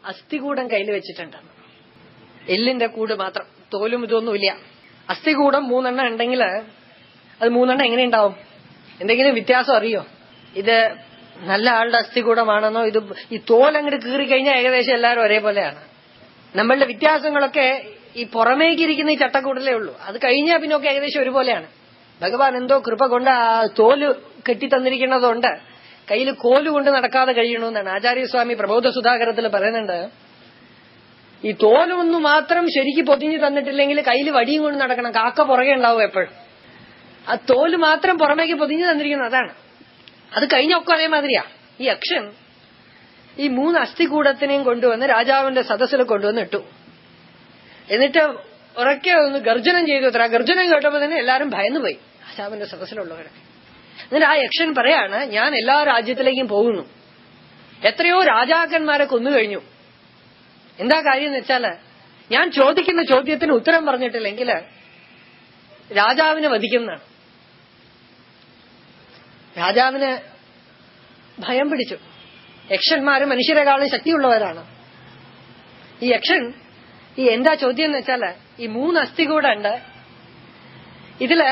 അസ്ഥികൂടം കയ്യിൽ വെച്ചിട്ടുണ്ടെന്ന് എല്ലിന്റെ കൂട് മാത്രം തോലും ഇതൊന്നുമില്ല അസ്ഥികൂടം മൂന്നെണ്ണം ഉണ്ടെങ്കിൽ അത് മൂന്നെണ്ണം എങ്ങനെ ഉണ്ടാവും എന്തെങ്കിലും വ്യത്യാസം അറിയോ ഇത് നല്ല ആളുടെ അസ്ഥികൂടമാണെന്നോ ഇത് ഈ തോൽ അങ്ങോട്ട് കീറി കഴിഞ്ഞാൽ ഏകദേശം എല്ലാവരും ഒരേപോലെയാണ് നമ്മളുടെ വ്യത്യാസങ്ങളൊക്കെ ഈ പുറമേക്ക് ഇരിക്കുന്ന ഈ ചട്ടക്കൂടലേ ഉള്ളൂ അത് കഴിഞ്ഞാൽ പിന്നൊക്കെ ഏകദേശം ഒരുപോലെയാണ് ഭഗവാൻ എന്തോ കൃപ കൊണ്ട് ആ തോല് കെട്ടി തന്നിരിക്കുന്നതുകൊണ്ട് കയ്യിൽ കോല് കൊണ്ട് നടക്കാതെ കഴിയണമെന്നാണ് ആചാര്യസ്വാമി പ്രബോധ സുധാകരത്തിൽ പറയുന്നുണ്ട് ഈ തോലൊന്നു മാത്രം ശരിക്ക് പൊതിഞ്ഞു തന്നിട്ടില്ലെങ്കിൽ കയ്യിൽ വടിയും കൊണ്ട് നടക്കണം കാക്ക പുറകെ ഉണ്ടാവും എപ്പോഴും ആ തോല് മാത്രം പുറമേക്ക് പൊതിഞ്ഞു തന്നിരിക്കുന്നത് അതാണ് അത് കഴിഞ്ഞൊക്കെ അതേമാതിരിയാ ഈ അക്ഷൻ ഈ മൂന്ന് അസ്ഥികൂടത്തിനെയും കൊണ്ടുവന്ന് രാജാവിന്റെ സദസ്സിൽ കൊണ്ടുവന്ന് ഇട്ടു എന്നിട്ട് ഉറക്കെ ഒന്ന് ഗർജനം ചെയ്തു അത്ര ആ ഗർജനം കേട്ടപ്പോ തന്നെ എല്ലാരും ഭയന്നുപോയി രാജാവിന്റെ സദസ്സിലുള്ളവരൊക്കെ എന്നിട്ട് ആ യക്ഷൻ പറയാണ് ഞാൻ എല്ലാ രാജ്യത്തിലേക്കും പോകുന്നു എത്രയോ രാജാക്കന്മാരെ കൊന്നു കഴിഞ്ഞു എന്താ കാര്യം എന്ന് വെച്ചാല് ഞാൻ ചോദിക്കുന്ന ചോദ്യത്തിന് ഉത്തരം പറഞ്ഞിട്ടില്ലെങ്കിൽ രാജാവിനെ വധിക്കുന്നതാണ് രാജാവിന് ഭയം പിടിച്ചു യക്ഷന്മാര് മനുഷ്യരെക്കാളും ശക്തിയുള്ളവരാണ് ഈ യക്ഷൻ ഈ എന്താ ചോദ്യം എന്ന് വെച്ചാല് ഈ മൂന്ന് അസ്ഥി കൂടെ ഉണ്ട് ഇതില്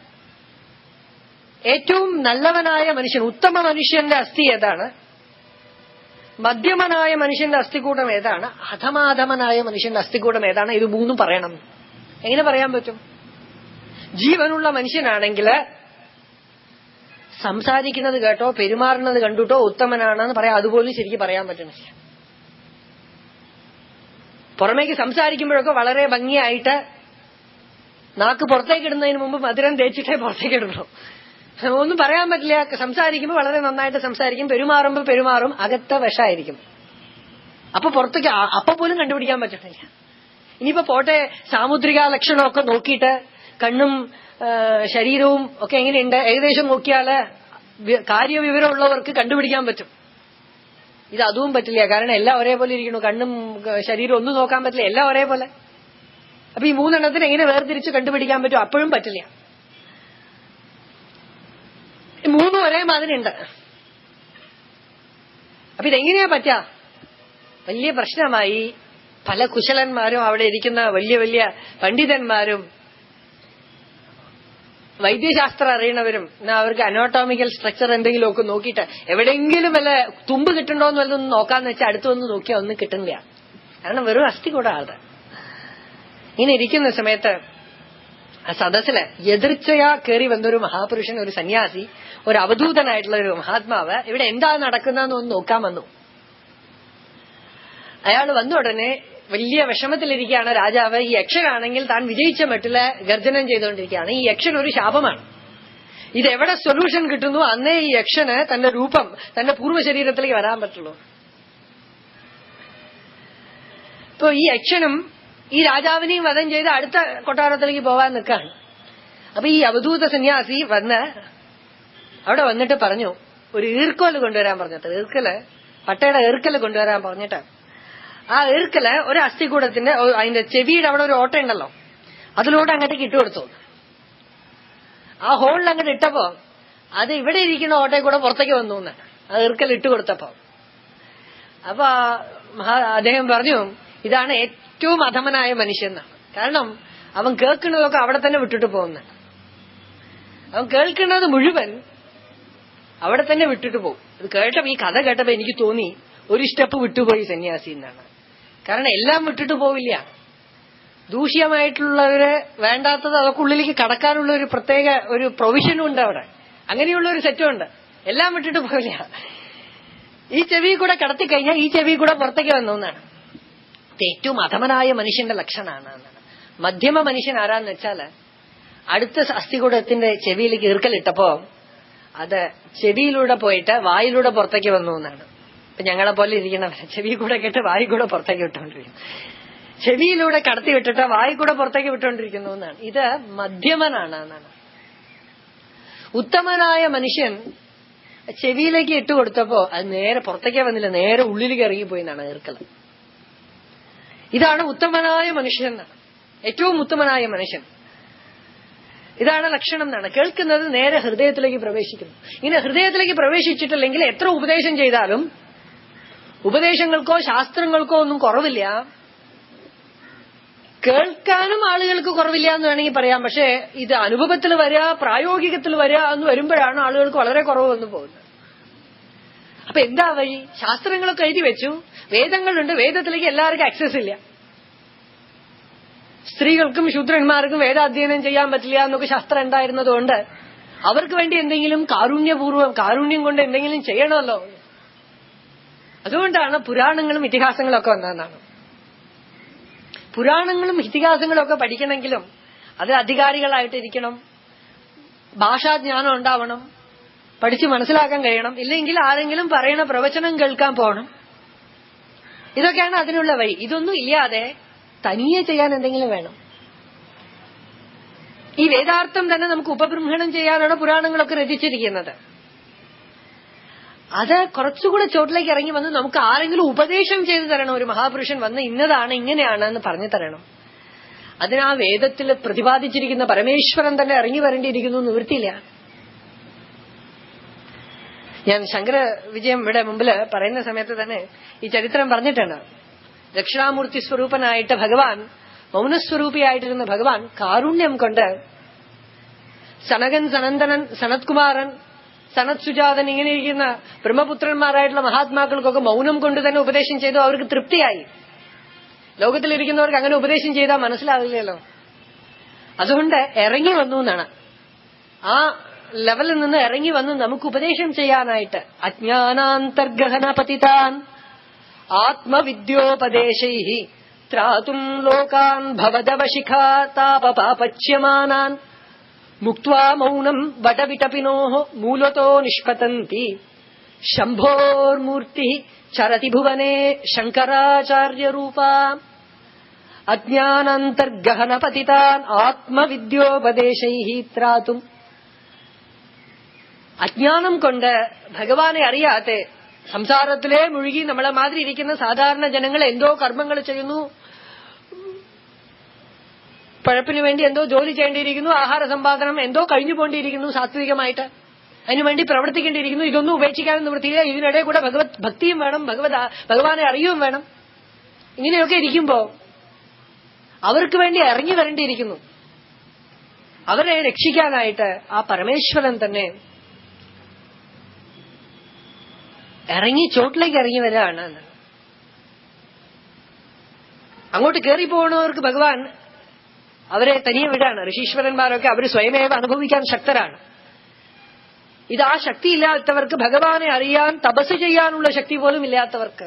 ഏറ്റവും നല്ലവനായ മനുഷ്യൻ ഉത്തമ മനുഷ്യന്റെ അസ്ഥി ഏതാണ് മധ്യമനായ മനുഷ്യന്റെ അസ്ഥികൂടം ഏതാണ് അധമാധമനായ മനുഷ്യന്റെ അസ്ഥികൂടം ഏതാണ് ഇത് മൂന്നും പറയണം എങ്ങനെ പറയാൻ പറ്റും ജീവനുള്ള മനുഷ്യനാണെങ്കിൽ സംസാരിക്കുന്നത് കേട്ടോ പെരുമാറുന്നത് കണ്ടിട്ടോ ഉത്തമനാണെന്ന് പറയാം അതുപോലും ശരിക്കും പറയാൻ പറ്റണില്ല പുറമേക്ക് സംസാരിക്കുമ്പോഴൊക്കെ വളരെ ഭംഗിയായിട്ട് നാക്ക് പുറത്തേക്ക് ഇടുന്നതിന് മുമ്പ് മധുരം തേച്ചിട്ടേ പുറത്തേക്ക് ഇടണം ഒന്നും പറയാൻ പറ്റില്ല സംസാരിക്കുമ്പോൾ വളരെ നന്നായിട്ട് സംസാരിക്കും പെരുമാറുമ്പോൾ പെരുമാറും അകത്ത വിഷമായിരിക്കും അപ്പൊ പുറത്തേക്ക് അ- അപ്പൊ പോലും കണ്ടുപിടിക്കാൻ പറ്റണില്ല ഇനിയിപ്പോ പോട്ടെ സാമുദ്രിക ലക്ഷണമൊക്കെ നോക്കിയിട്ട് കണ്ണും ആ, ശരീരവും ഒക്കെ എങ്ങനെയുണ്ട് ഏകദേശം നോക്കിയാല് വി- കാര്യവിവരമുള്ളവർക്ക് കണ്ടുപിടിക്കാൻ പറ്റും ഇത് അതും പറ്റില്ല കാരണം എല്ലാം ഒരേപോലെ ഇരിക്കണു കണ്ണും ക- ശരീരവും ഒന്നും നോക്കാൻ പറ്റില്ല എല്ലാം ഒരേപോലെ അപ്പൊ ഈ മൂന്നെണ്ണത്തിന് എങ്ങനെ വേർതിരിച്ച് കണ്ടുപിടിക്കാൻ പറ്റും അപ്പോഴും പറ്റില്ല ഈ മൂന്നും ഒരേ മാതിരി ഉണ്ട് അപ്പൊ ഇതെങ്ങനെയാ പറ്റാ വലിയ പ്രശ്നമായി പല കുശലന്മാരും അവിടെ ഇരിക്കുന്ന വലിയ വലിയ പണ്ഡിതന്മാരും വൈദ്യശാസ്ത്രം അറിയണവരും എന്നാ അവർക്ക് അനോട്ടോമിക്കൽ സ്ട്രക്ചർ എന്തെങ്കിലുമൊക്കെ നോക്കിയിട്ട് എവിടെയെങ്കിലും വല്ല തുമ്പ് കിട്ടണ്ടോന്ന് വല്ലതൊന്ന് നോക്കാന്ന് വെച്ചാൽ അടുത്ത് വന്ന് നോക്കിയാൽ ഒന്നും കിട്ടുന്നില്ല കാരണം വെറും അസ്ഥി കൂടെ ആളുടെ ഇങ്ങനെ ഇരിക്കുന്ന സമയത്ത് ആ സദസ്സില് എതിർച്ചയാ കയറി വന്നൊരു മഹാപുരുഷൻ ഒരു സന്യാസി ഒരു അവധൂതനായിട്ടുള്ള ഒരു മഹാത്മാവ് ഇവിടെ എന്താ നടക്കുന്നതെന്ന് ഒന്ന് നോക്കാൻ വന്നു അയാൾ വന്ന ഉടനെ വലിയ വിഷമത്തിലിരിക്കുകയാണ് രാജാവ് ഈ യക്ഷനാണെങ്കിൽ താൻ വിജയിച്ച മട്ടില് ഗർജനം ചെയ്തുകൊണ്ടിരിക്കുകയാണ് ഈ യക്ഷൻ ഒരു ശാപമാണ് ഇത് എവിടെ സൊല്യൂഷൻ കിട്ടുന്നു അന്നേ ഈ യക്ഷന് തന്റെ രൂപം തന്റെ പൂർവ്വ ശരീരത്തിലേക്ക് വരാൻ പറ്റുള്ളൂ ഇപ്പൊ ഈ യക്ഷനും ഈ രാജാവിനെയും വധം ചെയ്ത് അടുത്ത കൊട്ടാരത്തിലേക്ക് പോവാൻ നിൽക്കാണ് അപ്പൊ ഈ അവധൂത സന്യാസി വന്ന് അവിടെ വന്നിട്ട് പറഞ്ഞു ഒരു ഈർക്കോല് കൊണ്ടുവരാൻ പറഞ്ഞിട്ട് ഈർക്കല് പട്ടയുടെ ഈർക്കല് കൊണ്ടുവരാൻ പറഞ്ഞിട്ട് ആ ഈർക്കല് ഒരു അസ്ഥികൂടത്തിന്റെ ഒ- അതിന്റെ ചെവിയുടെ അവിടെ ഒരു ഓട്ട ഉണ്ടല്ലോ അതിലൂടെ അങ്ങോട്ടേക്ക് ഇട്ടുകൊടുത്തു ആ ഹോളിൽ അങ്ങോട്ട് ഇട്ടപ്പോ അത് ഇവിടെ ഇരിക്കുന്ന ഓട്ടയിൽ കൂടെ പുറത്തേക്ക് വന്നു എന്ന് ആ ഈർക്കൽ ഇട്ടുകൊടുത്തപ്പോ അപ്പൊ ആ മഹാ അദ്ദേഹം പറഞ്ഞു ഇതാണ് ഏറ്റവും അധമനായ മനുഷ്യൻ എന്നാണ് കാരണം അവൻ കേൾക്കുന്നതൊക്കെ അവിടെ തന്നെ വിട്ടിട്ട് പോകുന്ന അവൻ കേൾക്കുന്നത് മുഴുവൻ അവിടെ തന്നെ വിട്ടിട്ട് പോകും ഇത് കേട്ടപ്പോ ഈ കഥ കേട്ടപ്പോ എനിക്ക് തോന്നി ഒരു സ്റ്റെപ്പ് വിട്ടുപോയി സന്യാസി എന്നാണ് കാരണം എല്ലാം വിട്ടിട്ട് പോവില്ല ദൂഷ്യമായിട്ടുള്ളവര് വേണ്ടാത്തത് അതൊക്കെ ഉള്ളിലേക്ക് കടക്കാനുള്ള ഒരു പ്രത്യേക ഒരു പ്രൊവിഷനും ഉണ്ട് അവിടെ അങ്ങനെയുള്ള ഒരു സെറ്റും ഉണ്ട് എല്ലാം വിട്ടിട്ട് പോവില്ല ഈ ചെവി കൂടെ കടത്തി കഴിഞ്ഞാൽ ഈ ചെവി കൂടെ പുറത്തേക്ക് വന്നു എന്നാണ് ഇത് ഏറ്റവും അധമനായ മനുഷ്യന്റെ ലക്ഷണമാണ് എന്നാണ് മധ്യമ മനുഷ്യൻ ആരാന്ന് വെച്ചാല് അടുത്ത അസ്ഥികൂടത്തിന്റെ ചെവിയിലേക്ക് ഈർക്കലിട്ടപ്പോ അത് ചെവിയിലൂടെ പോയിട്ട് വായിലൂടെ പുറത്തേക്ക് വന്നു എന്നാണ് ഇപ്പൊ ഞങ്ങളെ പോലെ ഇരിക്കണവരെ ചെവി കൂടെ കേട്ട് വായി കൂടെ പുറത്തേക്ക് വിട്ടുകൊണ്ടിരിക്കും ചെവിയിലൂടെ കടത്തി വിട്ടിട്ട് വായി കൂടെ പുറത്തേക്ക് വിട്ടുകൊണ്ടിരിക്കുന്നു എന്നാണ് ഇത് മധ്യമനാണ് എന്നാണ് ഉത്തമനായ മനുഷ്യൻ ചെവിയിലേക്ക് ഇട്ടുകൊടുത്തപ്പോ അത് നേരെ പുറത്തേക്കേ വന്നില്ല നേരെ ഉള്ളിലേക്ക് ഇറങ്ങിപ്പോയി എന്നാണ് ഈർക്കൽ ഇതാണ് ഉത്തമനായ മനുഷ്യൻ എന്നാണ് ഏറ്റവും ഉത്തമനായ മനുഷ്യൻ ഇതാണ് ലക്ഷണം എന്നാണ് കേൾക്കുന്നത് നേരെ ഹൃദയത്തിലേക്ക് പ്രവേശിക്കുന്നു ഇങ്ങനെ ഹൃദയത്തിലേക്ക് പ്രവേശിച്ചിട്ടില്ലെങ്കിൽ എത്ര ഉപദേശം ചെയ്താലും ഉപദേശങ്ങൾക്കോ ശാസ്ത്രങ്ങൾക്കോ ഒന്നും കുറവില്ല കേൾക്കാനും ആളുകൾക്ക് കുറവില്ല എന്ന് വേണമെങ്കിൽ പറയാം പക്ഷേ ഇത് അനുഭവത്തിൽ വരിക പ്രായോഗികത്തിൽ വരിക എന്ന് വരുമ്പോഴാണ് ആളുകൾക്ക് വളരെ കുറവ് വന്നു പോകുന്നത് അപ്പൊ എന്താ വഴി ശാസ്ത്രങ്ങളൊക്കെ എഴുതി വെച്ചു വേദങ്ങളുണ്ട് വേദത്തിലേക്ക് എല്ലാവർക്കും ആക്സസ് ഇല്ല സ്ത്രീകൾക്കും ശൂദ്രന്മാർക്കും വേദാധ്യയനം ചെയ്യാൻ പറ്റില്ല എന്നൊക്കെ ശാസ്ത്രം ഉണ്ടായിരുന്നതുകൊണ്ട് അവർക്ക് വേണ്ടി എന്തെങ്കിലും കാരുണ്യപൂർവ്വം കാരുണ്യം കൊണ്ട് എന്തെങ്കിലും ചെയ്യണമല്ലോ അതുകൊണ്ടാണ് പുരാണങ്ങളും ഇതിഹാസങ്ങളും ഒക്കെ വന്നതെന്നാണ് പുരാണങ്ങളും ഇതിഹാസങ്ങളും ഒക്കെ പഠിക്കണമെങ്കിലും അത് അധികാരികളായിട്ടിരിക്കണം ഭാഷാജ്ഞാനം ഉണ്ടാവണം പഠിച്ച് മനസ്സിലാക്കാൻ കഴിയണം ഇല്ലെങ്കിൽ ആരെങ്കിലും പറയണ പ്രവചനം കേൾക്കാൻ പോകണം ഇതൊക്കെയാണ് അതിനുള്ള വഴി ഇതൊന്നും ഇല്ലാതെ തനിയെ ചെയ്യാൻ എന്തെങ്കിലും വേണം ഈ വേദാർത്ഥം തന്നെ നമുക്ക് ഉപബ്രഹ്മണം ചെയ്യാനാണ് പുരാണങ്ങളൊക്കെ രചിച്ചിരിക്കുന്നത് അത് കുറച്ചുകൂടെ ചോട്ടിലേക്ക് ഇറങ്ങി വന്ന് നമുക്ക് ആരെങ്കിലും ഉപദേശം ചെയ്തു തരണം ഒരു മഹാപുരുഷൻ വന്ന് ഇന്നതാണ് ഇങ്ങനെയാണ് എന്ന് പറഞ്ഞു തരണം അതിന് ആ വേദത്തിൽ പ്രതിപാദിച്ചിരിക്കുന്ന പരമേശ്വരൻ തന്നെ ഇറങ്ങി വരേണ്ടിയിരിക്കുന്നു നിവൃത്തിയില്ല ഞാൻ ശങ്കര വിജയം ഇവിടെ മുമ്പില് പറയുന്ന സമയത്ത് തന്നെ ഈ ചരിത്രം പറഞ്ഞിട്ടുണ്ട് ദക്ഷിണാമൂർത്തി സ്വരൂപനായിട്ട് ഭഗവാൻ മൗനസ്വരൂപിയായിട്ടിരുന്ന ഭഗവാൻ കാരുണ്യം കൊണ്ട് സനകൻ സനന്ദനൻ സനത്കുമാരൻ സനത് സുജാതൻ ഇങ്ങനെ ഇരിക്കുന്ന ബ്രഹ്മപുത്രന്മാരായിട്ടുള്ള മഹാത്മാക്കൾക്കൊക്കെ മൗനം കൊണ്ട് തന്നെ ഉപദേശം ചെയ്തു അവർക്ക് തൃപ്തിയായി ലോകത്തിലിരിക്കുന്നവർക്ക് അങ്ങനെ ഉപദേശം ചെയ്താൽ മനസ്സിലാവില്ലല്ലോ അതുകൊണ്ട് ഇറങ്ങി വന്നു എന്നാണ് ആ ലെവലിൽ നിന്ന് ഇറങ്ങി വന്ന് നമുക്ക് ഉപദേശം ചെയ്യാനായിട്ട് അജ്ഞാനാന്തർഗ്രഹണ പതിതാൻ ആത്മവിദ്യോപദേശൈ ത്രാതും ലോകാൻ ഭവദവശിഖാ താപപാപച്യമാനാൻ മുക്വാ മൗനം വടവിടപിനോ മൂലത്തോ നിഷ്പതന്തി ശംഭോർമൂർത്തി ചരതി ഭുവനെ ശങ്കരാചാര്യരൂപ അജ്ഞാനാന്തർഗഹന പതിതാൻ ആത്മവിദ്യോപദേശൈ ത്രാതും അജ്ഞാനം കൊണ്ട് ഭഗവാനെ അറിയാതെ സംസാരത്തിലെ മുഴുകി നമ്മളെ മാതിരി ഇരിക്കുന്ന സാധാരണ ജനങ്ങൾ എന്തോ കർമ്മങ്ങൾ ചെയ്യുന്നു പഴപ്പിന് വേണ്ടി എന്തോ ജോലി ചെയ്യേണ്ടിയിരിക്കുന്നു ആഹാര സമ്പാദനം എന്തോ കഴിഞ്ഞു പോണ്ടിയിരിക്കുന്നു സാത്വികമായിട്ട് അതിനുവേണ്ടി പ്രവർത്തിക്കേണ്ടിയിരിക്കുന്നു ഇതൊന്നും ഉപേക്ഷിക്കാനും നിവൃത്തിയില്ല ഇതിനിടെ കൂടെ ഭഗവത് ഭക്തിയും വേണം ഭഗവത് ഭഗവാനെ അറിയുകയും വേണം ഇങ്ങനെയൊക്കെ ഇരിക്കുമ്പോ അവർക്ക് വേണ്ടി ഇറങ്ങി വരേണ്ടിയിരിക്കുന്നു അവരെ രക്ഷിക്കാനായിട്ട് ആ പരമേശ്വരൻ തന്നെ ഇറങ്ങി ചോട്ടിലേക്ക് ഇറങ്ങി വരികയാണ് അങ്ങോട്ട് കയറി പോകുന്നവർക്ക് ഭഗവാൻ അവരെ തനിയെ വിടാണ് ഋഷീശ്വരന്മാരൊക്കെ അവർ സ്വയമേവ അനുഭവിക്കാൻ ശക്തരാണ് ഇത് ആ ശക്തി ഇല്ലാത്തവർക്ക് ഭഗവാനെ അറിയാൻ തപസ് ചെയ്യാനുള്ള ശക്തി പോലും ഇല്ലാത്തവർക്ക്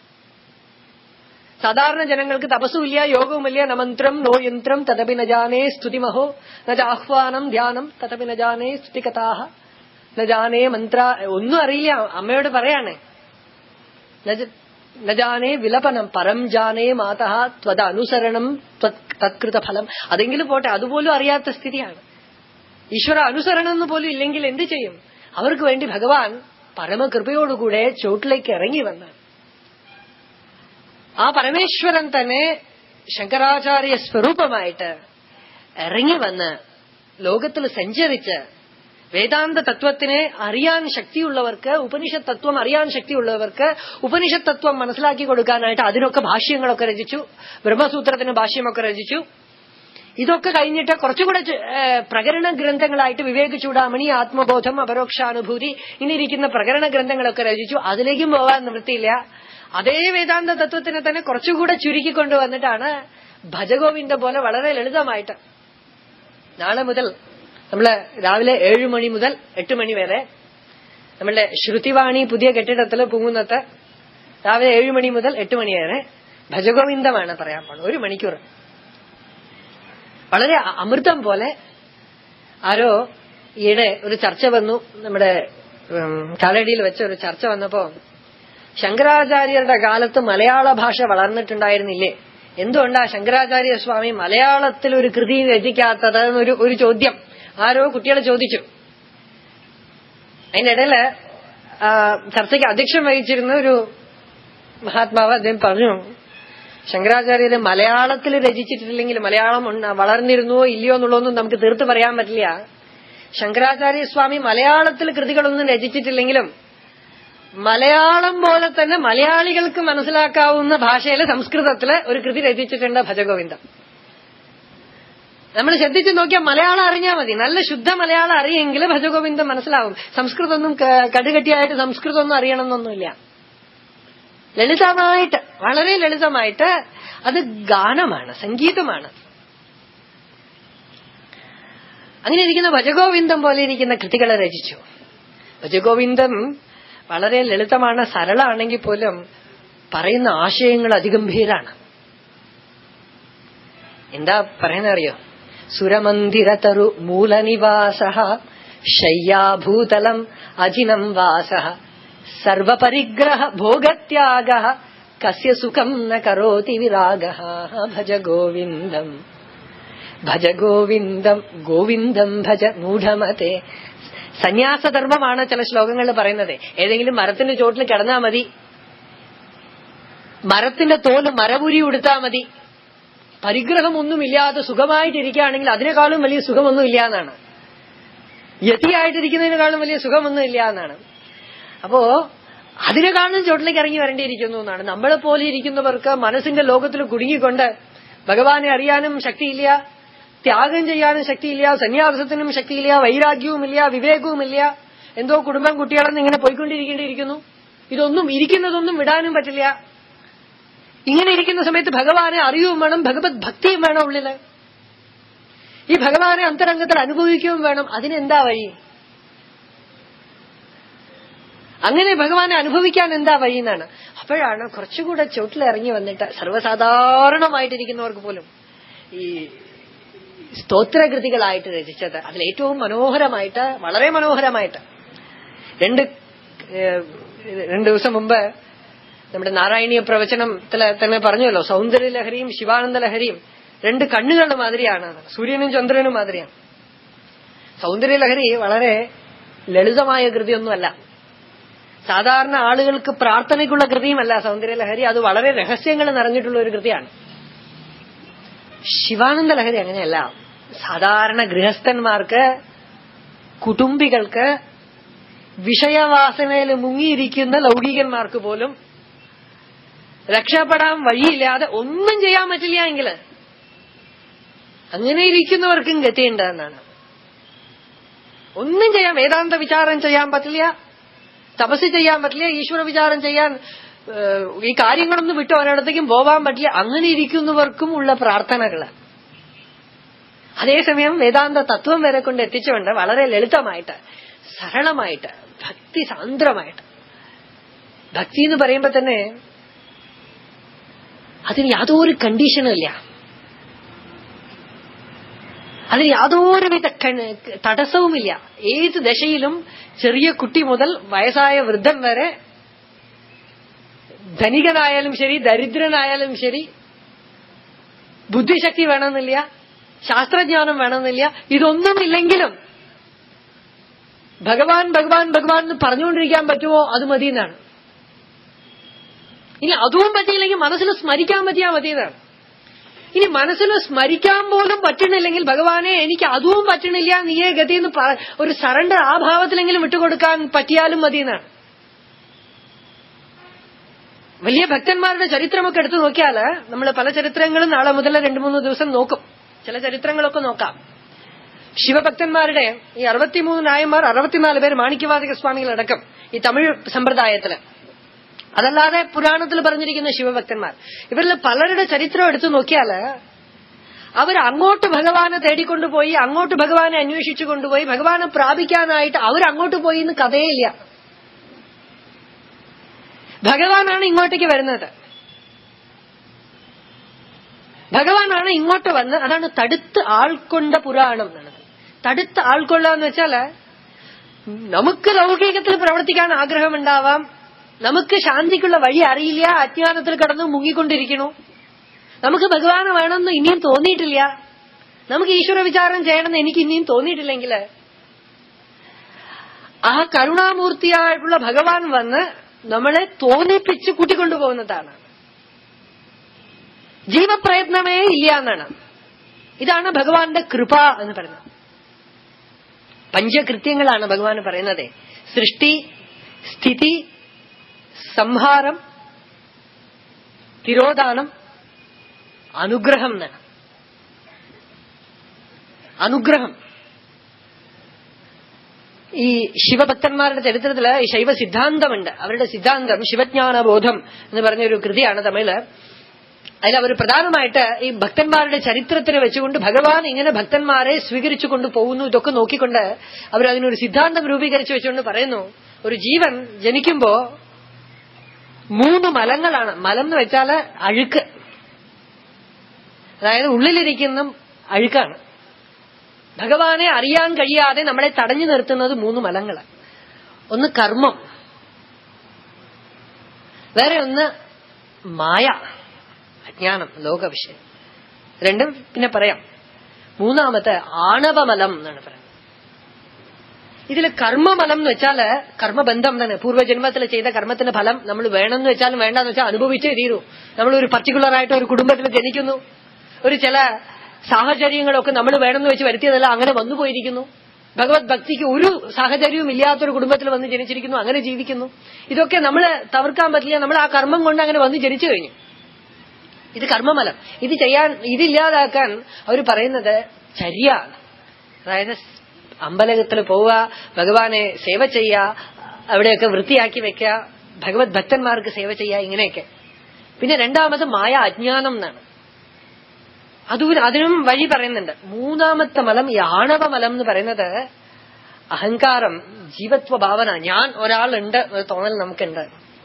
സാധാരണ ജനങ്ങൾക്ക് തപസ്സുമില്ല യോഗവുമില്ല ന മന്ത്രം നോ യന്ത്രം തദപി നജാനേ സ്തുതിമഹോ നജാഹ്വാനം ധ്യാനം തദപി നജാനേ സ്തുതികഥാഹ നജാനേ മന്ത്ര ഒന്നും അറിയില്ല അമ്മയോട് പറയാണ് നജാനേ വിലപനം പരം ജാനേ മാതഃ ത്വത അനുസരണം തത്കൃത ഫലം അതെങ്കിലും പോട്ടെ അതുപോലും അറിയാത്ത സ്ഥിതിയാണ് ഈശ്വര അനുസരണം എന്ന് പോലും ഇല്ലെങ്കിൽ എന്ത് ചെയ്യും അവർക്ക് വേണ്ടി ഭഗവാൻ പരമകൃപയോടുകൂടെ ചോട്ടിലേക്ക് ഇറങ്ങി വന്ന് ആ പരമേശ്വരൻ തന്നെ ശങ്കരാചാര്യ സ്വരൂപമായിട്ട് ഇറങ്ങി വന്ന് ലോകത്തിൽ സഞ്ചരിച്ച് വേദാന്ത തത്വത്തിനെ അറിയാൻ ശക്തിയുള്ളവർക്ക് ഉപനിഷത്ത് തത്വം അറിയാൻ ശക്തിയുള്ളവർക്ക് ഉപനിഷത്ത് തത്വം മനസ്സിലാക്കി കൊടുക്കാനായിട്ട് അതിനൊക്കെ ഭാഷ്യങ്ങളൊക്കെ രചിച്ചു ബ്രഹ്മസൂത്രത്തിന് ഭാഷ്യമൊക്കെ രചിച്ചു ഇതൊക്കെ കഴിഞ്ഞിട്ട് കുറച്ചുകൂടെ പ്രകരണ ഗ്രന്ഥങ്ങളായിട്ട് വിവേക ചൂടാമണി ആത്മബോധം അപരോക്ഷാനുഭൂതി ഇങ്ങനെ ഇരിക്കുന്ന പ്രകരണ ഗ്രന്ഥങ്ങളൊക്കെ രചിച്ചു അതിലേക്കും പോകാൻ നിവൃത്തിയില്ല അതേ വേദാന്ത തത്വത്തിനെ തന്നെ കുറച്ചുകൂടെ ചുരുക്കിക്കൊണ്ടുവന്നിട്ടാണ് ഭജഗോവിന്ദ പോലെ വളരെ ലളിതമായിട്ട് നാളെ മുതൽ നമ്മള് രാവിലെ ഏഴു മണി മുതൽ എട്ട് മണി വരെ നമ്മളുടെ ശ്രുതിവാണി പുതിയ കെട്ടിടത്തിൽ പൂങ്ങുന്നത്ത് രാവിലെ ഏഴു മണി മുതൽ എട്ട് മണി വരെ ഭജഗോവിന്ദമാണ് പറയാൻ പാടും ഒരു മണിക്കൂർ വളരെ അമൃതം പോലെ ആരോ ഈയിടെ ഒരു ചർച്ച വന്നു നമ്മുടെ കാലടിയിൽ വെച്ച ഒരു ചർച്ച വന്നപ്പോ ശങ്കരാചാര്യരുടെ കാലത്ത് മലയാള ഭാഷ വളർന്നിട്ടുണ്ടായിരുന്നില്ലേ എന്തുകൊണ്ടാ ശങ്കരാചാര്യ സ്വാമി മലയാളത്തിൽ ഒരു കൃതി രചിക്കാത്തത് എന്നൊരു ഒരു ചോദ്യം ആരോ കുട്ടികളെ ചോദിച്ചു അതിനിടയില് ചർച്ചയ്ക്ക് അധ്യക്ഷം വഹിച്ചിരുന്ന ഒരു മഹാത്മാവ് അദ്ദേഹം പറഞ്ഞു ശങ്കരാചാര്യര് മലയാളത്തിൽ രചിച്ചിട്ടില്ലെങ്കിൽ മലയാളം വളർന്നിരുന്നോ ഇല്ലയോ എന്നുള്ളതൊന്നും നമുക്ക് തീർത്ത് പറയാൻ പറ്റില്ല ശങ്കരാചാര്യ സ്വാമി മലയാളത്തിൽ കൃതികളൊന്നും രചിച്ചിട്ടില്ലെങ്കിലും മലയാളം പോലെ തന്നെ മലയാളികൾക്ക് മനസ്സിലാക്കാവുന്ന ഭാഷയിൽ സംസ്കൃതത്തില് ഒരു കൃതി രചിച്ചിട്ടുണ്ട് ഭജഗോവിന്ദം നമ്മൾ ശ്രദ്ധിച്ചു നോക്കിയാൽ മലയാളം അറിഞ്ഞാൽ മതി നല്ല ശുദ്ധ മലയാളം അറിയെങ്കിൽ ഭജഗോവിന്ദം മനസ്സിലാവും സംസ്കൃതമൊന്നും ക- കടുകട്ടിയായിട്ട് സംസ്കൃതമൊന്നും അറിയണമെന്നൊന്നുമില്ല ലളിതമായിട്ട് വളരെ ലളിതമായിട്ട് അത് ഗാനമാണ് സംഗീതമാണ് അങ്ങനെ ഇരിക്കുന്ന ഭജഗോവിന്ദം പോലെ ഇരിക്കുന്ന കൃതികളെ രചിച്ചു ഭജഗോവിന്ദം വളരെ ലളിതമാണ് സരളാണെങ്കിൽ പോലും പറയുന്ന ആശയങ്ങൾ അതിഗംഭീരാണ് എന്താ പറയുന്ന അറിയോ സുരമന്ദിരതരു മൂലനിവാസ ശയ്യാഭൂതലം അജിനം വാസ സർവപരിഗ്രഹ ഭോഗത്യാഗ കസ്യ സുഖം ന കരോതി വിരാഗ ഭജ ഗോവിന്ദം ഭജ ഗോവിന്ദം ഗോവിന്ദം ഭജ മൂഢമത്തെ സന്യാസധർമ്മമാണ് ചില ശ്ലോകങ്ങളിൽ പറയുന്നത് ഏതെങ്കിലും മരത്തിന്റെ ചോട്ടിൽ കിടന്നാ മതി മരത്തിന്റെ തോല് മരപുരി ഉടുത്താ മതി പരിഗ്രഹമൊന്നുമില്ലാതെ സുഖമായിട്ടിരിക്കുകയാണെങ്കിൽ അതിനേക്കാളും വലിയ സുഖമൊന്നും ഇല്ല എന്നാണ് യതിയായിട്ടിരിക്കുന്നതിനേക്കാളും വലിയ സുഖമൊന്നും ഇല്ല എന്നാണ് അപ്പോ അതിനേക്കാളും ചോട്ടിലേക്ക് ഇറങ്ങി വരേണ്ടിയിരിക്കുന്നു എന്നാണ് നമ്മളെ പോലെ ഇരിക്കുന്നവർക്ക് മനസ്സിന്റെ ലോകത്തിൽ കുടുങ്ങിക്കൊണ്ട് ഭഗവാനെ അറിയാനും ശക്തിയില്ല ത്യാഗം ചെയ്യാനും ശക്തിയില്ല സന്യാസത്തിനും ശക്തിയില്ല വൈരാഗ്യവുമില്ല വിവേകവുമില്ല എന്തോ കുടുംബം കുട്ടികളെന്ന് ഇങ്ങനെ പോയിക്കൊണ്ടിരിക്കേണ്ടിയിരിക്കുന്നു ഇതൊന്നും ഇരിക്കുന്നതൊന്നും വിടാനും പറ്റില്ല ഇങ്ങനെ ഇരിക്കുന്ന സമയത്ത് ഭഗവാനെ അറിയുകയും വേണം ഭഗവത് ഭക്തിയും വേണം ഉള്ളില് ഈ ഭഗവാനെ അന്തരംഗത്തിൽ അനുഭവിക്കുകയും വേണം അതിനെന്താ വഴി അങ്ങനെ ഭഗവാനെ അനുഭവിക്കാൻ എന്താ വഴി എന്നാണ് അപ്പോഴാണ് കുറച്ചുകൂടെ ചോട്ടിലിറങ്ങി വന്നിട്ട് സർവ്വസാധാരണമായിട്ടിരിക്കുന്നവർക്ക് പോലും ഈ സ്തോത്രകൃതികളായിട്ട് രചിച്ചത് അതിൽ ഏറ്റവും മനോഹരമായിട്ട് വളരെ മനോഹരമായിട്ട് രണ്ട് ഏഹ്, രണ്ട് ദിവസം മുമ്പ് നമ്മുടെ നാരായണീയ പ്രവചനത്തില് തന്നെ പറഞ്ഞല്ലോ സൗന്ദര്യലഹരിയും ശിവാനന്ദ ലഹരിയും രണ്ട് കണ്ണുകളുടെ മാതിരിയാണ് സൂര്യനും ചന്ദ്രനും മാതിരിയാണ് സൗന്ദര്യലഹരി വളരെ ലളിതമായ കൃതിയൊന്നുമല്ല സാധാരണ ആളുകൾക്ക് പ്രാർത്ഥനയ്ക്കുള്ള കൃതിയുമല്ല സൗന്ദര്യലഹരി അത് വളരെ രഹസ്യങ്ങൾ നിറഞ്ഞിട്ടുള്ള ഒരു കൃതിയാണ് ശിവാനന്ദ ലഹരി അങ്ങനെയല്ല സാധാരണ ഗൃഹസ്ഥന്മാർക്ക് കുടുംബികൾക്ക് വിഷയവാസനയിൽ മുങ്ങിയിരിക്കുന്ന ലൗകികന്മാർക്ക് പോലും രക്ഷപ്പെടാൻ വഴിയില്ലാതെ ഒന്നും ചെയ്യാൻ പറ്റില്ല എങ്കിൽ അങ്ങനെ ഇരിക്കുന്നവർക്കും ഗതിയുണ്ട് എന്നാണ് ഒന്നും ചെയ്യാൻ വേദാന്ത വിചാരം ചെയ്യാൻ പറ്റില്ല തപസ് ചെയ്യാൻ പറ്റില്ല ഈശ്വര വിചാരം ചെയ്യാൻ ഏഹ്, ഈ കാര്യങ്ങളൊന്നും വിട്ട് ഒരിടത്തേക്കും പോവാൻ പറ്റില്ല അങ്ങനെ ഇരിക്കുന്നവർക്കും ഉള്ള പ്രാർത്ഥനകള് അതേസമയം വേദാന്ത തത്വം വരെ കൊണ്ട് എത്തിച്ചുകൊണ്ട് വളരെ ലളിതമായിട്ട് സരളമായിട്ട് ഭക്തി സാന്ദ്രമായിട്ട് ഭക്തി എന്ന് പറയുമ്പോ തന്നെ അതിന് യാതൊരു കണ്ടീഷനും ഇല്ല അതിന് യാതൊരുവിധ കണ്- തടസ്സവുമില്ല ഏത് ദശയിലും ചെറിയ കുട്ടി മുതൽ വയസ്സായ വൃദ്ധൻ വരെ ധനികനായാലും ശരി ദരിദ്രനായാലും ശരി ബുദ്ധിശക്തി വേണമെന്നില്ല ശാസ്ത്രജ്ഞാനം വേണമെന്നില്ല ഇതൊന്നും ഇല്ലെങ്കിലും ഭഗവാൻ ഭഗവാൻ ഭഗവാൻ എന്ന് പറഞ്ഞുകൊണ്ടിരിക്കാൻ പറ്റുമോ അത് മതി എന്നാണ് ഇനി അതും പറ്റിയില്ലെങ്കിൽ മനസ്സിൽ സ്മരിക്കാൻ പറ്റിയാൽ മതി എന്നാണ് ഇനി മനസ്സിൽ സ്മരിക്കാൻ പോലും പറ്റണില്ലെങ്കിൽ ഭഗവാനെ എനിക്ക് അതും പറ്റണില്ല നീയേ ഗതി എന്ന് പറ- ഒരു സറണ്ടർ ആ ഭാവത്തിലെങ്കിലും വിട്ടുകൊടുക്കാൻ പറ്റിയാലും മതി എന്നാണ് വലിയ ഭക്തന്മാരുടെ ചരിത്രമൊക്കെ എടുത്തു നോക്കിയാൽ നമ്മൾ പല ചരിത്രങ്ങളും നാളെ മുതൽ രണ്ടു മൂന്ന് ദിവസം നോക്കും ചില ചരിത്രങ്ങളൊക്കെ നോക്കാം ശിവഭക്തന്മാരുടെ ഈ അറുപത്തിമൂന്ന് നായന്മാർ അറുപത്തിനാല് പേര് മാണിക്യവാദിക സ്വാമികളടക്കം ഈ തമിഴ് സമ്പ്രദായത്തില് അതല്ലാതെ പുരാണത്തിൽ പറഞ്ഞിരിക്കുന്ന ശിവഭക്തന്മാർ ഇവരിൽ പലരുടെ ചരിത്രം എടുത്തു നോക്കിയാല് അവർ അങ്ങോട്ട് ഭഗവാനെ തേടിക്കൊണ്ടുപോയി അങ്ങോട്ട് ഭഗവാനെ അന്വേഷിച്ചു കൊണ്ടുപോയി ഭഗവാനെ പ്രാപിക്കാനായിട്ട് അവരങ്ങോട്ട് പോയി എന്ന് കഥയില്ല ഭഗവാനാണ് ഇങ്ങോട്ടേക്ക് വരുന്നത് ഭഗവാനാണ് ഇങ്ങോട്ട് വന്ന് അതാണ് തടുത്ത് ആൾക്കൊണ്ട പുരാണം എന്നാണ് തടുത്ത് ആൾക്കൊള്ളുക എന്ന് വെച്ചാല് നമുക്ക് ലൗകികത്തിൽ പ്രവർത്തിക്കാൻ ആഗ്രഹമുണ്ടാവാം നമുക്ക് ശാന്തിക്കുള്ള വഴി അറിയില്ല അജ്ഞാനത്തിൽ കടന്ന് മുങ്ങിക്കൊണ്ടിരിക്കണു നമുക്ക് ഭഗവാനെ വേണമെന്ന് ഇനിയും തോന്നിയിട്ടില്ല നമുക്ക് ഈശ്വര വിചാരം ചെയ്യണമെന്ന് എനിക്ക് ഇനിയും തോന്നിയിട്ടില്ലെങ്കിൽ ആ കരുണാമൂർത്തിയായിട്ടുള്ള ഭഗവാൻ വന്ന് നമ്മളെ തോന്നിപ്പിച്ച് കൂട്ടിക്കൊണ്ടുപോകുന്നതാണ് ജീവപ്രയത്നമേ ഇല്ല എന്നാണ് ഇതാണ് ഭഗവാന്റെ കൃപ എന്ന് പറയുന്നത് പഞ്ചകൃത്യങ്ങളാണ് ഭഗവാൻ പറയുന്നത് സൃഷ്ടി സ്ഥിതി സംഹാരം തിരോധാനം അനുഗ്രഹം എന്നാണ് അനുഗ്രഹം ഈ ശിവഭക്തന്മാരുടെ ചരിത്രത്തില് ഈ ശൈവ സിദ്ധാന്തമുണ്ട് അവരുടെ സിദ്ധാന്തം ശിവജ്ഞാനബോധം എന്ന് പറഞ്ഞൊരു കൃതിയാണ് തമിഴില് അതിൽ അവർ പ്രധാനമായിട്ട് ഈ ഭക്തന്മാരുടെ ചരിത്രത്തിന് വെച്ചുകൊണ്ട് ഭഗവാൻ ഇങ്ങനെ ഭക്തന്മാരെ സ്വീകരിച്ചു കൊണ്ട് പോകുന്നു ഇതൊക്കെ നോക്കിക്കൊണ്ട് അവർ അതിനൊരു സിദ്ധാന്തം രൂപീകരിച്ചു വെച്ചുകൊണ്ട് പറയുന്നു ഒരു ജീവൻ ജനിക്കുമ്പോ മൂന്ന് മലങ്ങളാണ് മലം എന്ന് വെച്ചാല് അഴുക്ക് അതായത് ഉള്ളിലിരിക്കുന്ന അഴുക്കാണ് ഭഗവാനെ അറിയാൻ കഴിയാതെ നമ്മളെ തടഞ്ഞു നിർത്തുന്നത് മൂന്ന് മലങ്ങൾ ഒന്ന് കർമ്മം വേറെ ഒന്ന് മായ അജ്ഞാനം ലോകവിഷയം രണ്ടും പിന്നെ പറയാം മൂന്നാമത്തെ ആണവമലം എന്നാണ് പറയുന്നത് ഇതിൽ കർമ്മമലം എന്ന് വെച്ചാല് കർമ്മബന്ധം തന്നെ പൂർവ്വജന്മത്തിൽ ചെയ്ത കർമ്മത്തിന്റെ ഫലം നമ്മൾ വേണമെന്ന് വെച്ചാലും വേണ്ടെന്ന് വെച്ചാൽ അനുഭവിച്ചേ തീരൂ നമ്മൾ ഒരു പർട്ടിക്കുലർ ആയിട്ട് ഒരു കുടുംബത്തിൽ ജനിക്കുന്നു ഒരു ചില സാഹചര്യങ്ങളൊക്കെ നമ്മൾ വേണമെന്ന് വെച്ച് വരുത്തിയതല്ല അങ്ങനെ വന്നു പോയിരിക്കുന്നു ഭഗവത് ഭക്തിക്ക് ഒരു സാഹചര്യവും ഇല്ലാത്തൊരു കുടുംബത്തിൽ വന്ന് ജനിച്ചിരിക്കുന്നു അങ്ങനെ ജീവിക്കുന്നു ഇതൊക്കെ നമ്മൾ തവർക്കാൻ പറ്റില്ല നമ്മൾ ആ കർമ്മം കൊണ്ട് അങ്ങനെ വന്ന് ജനിച്ചു കഴിഞ്ഞു ഇത് കർമ്മമലം ഇത് ചെയ്യാൻ ഇതില്ലാതാക്കാൻ അവർ പറയുന്നത് ചര്യ അതായത് അമ്പലത്തിൽ പോവുക ഭഗവാനെ സേവ ചെയ്യുക അവിടെയൊക്കെ വൃത്തിയാക്കി വെക്കുക ഭഗവത് ഭക്തന്മാർക്ക് സേവ ചെയ്യുക ഇങ്ങനെയൊക്കെ പിന്നെ രണ്ടാമത് മായ അജ്ഞാനം എന്നാണ് അതും അതിനും വഴി പറയുന്നുണ്ട് മൂന്നാമത്തെ മലം ഈ ആണവ മലം എന്ന് പറയുന്നത് അഹങ്കാരം ജീവത്വ ഭാവന ഞാൻ ഒരാളുണ്ട് ഒരു തോന്നൽ നമുക്കുണ്ട്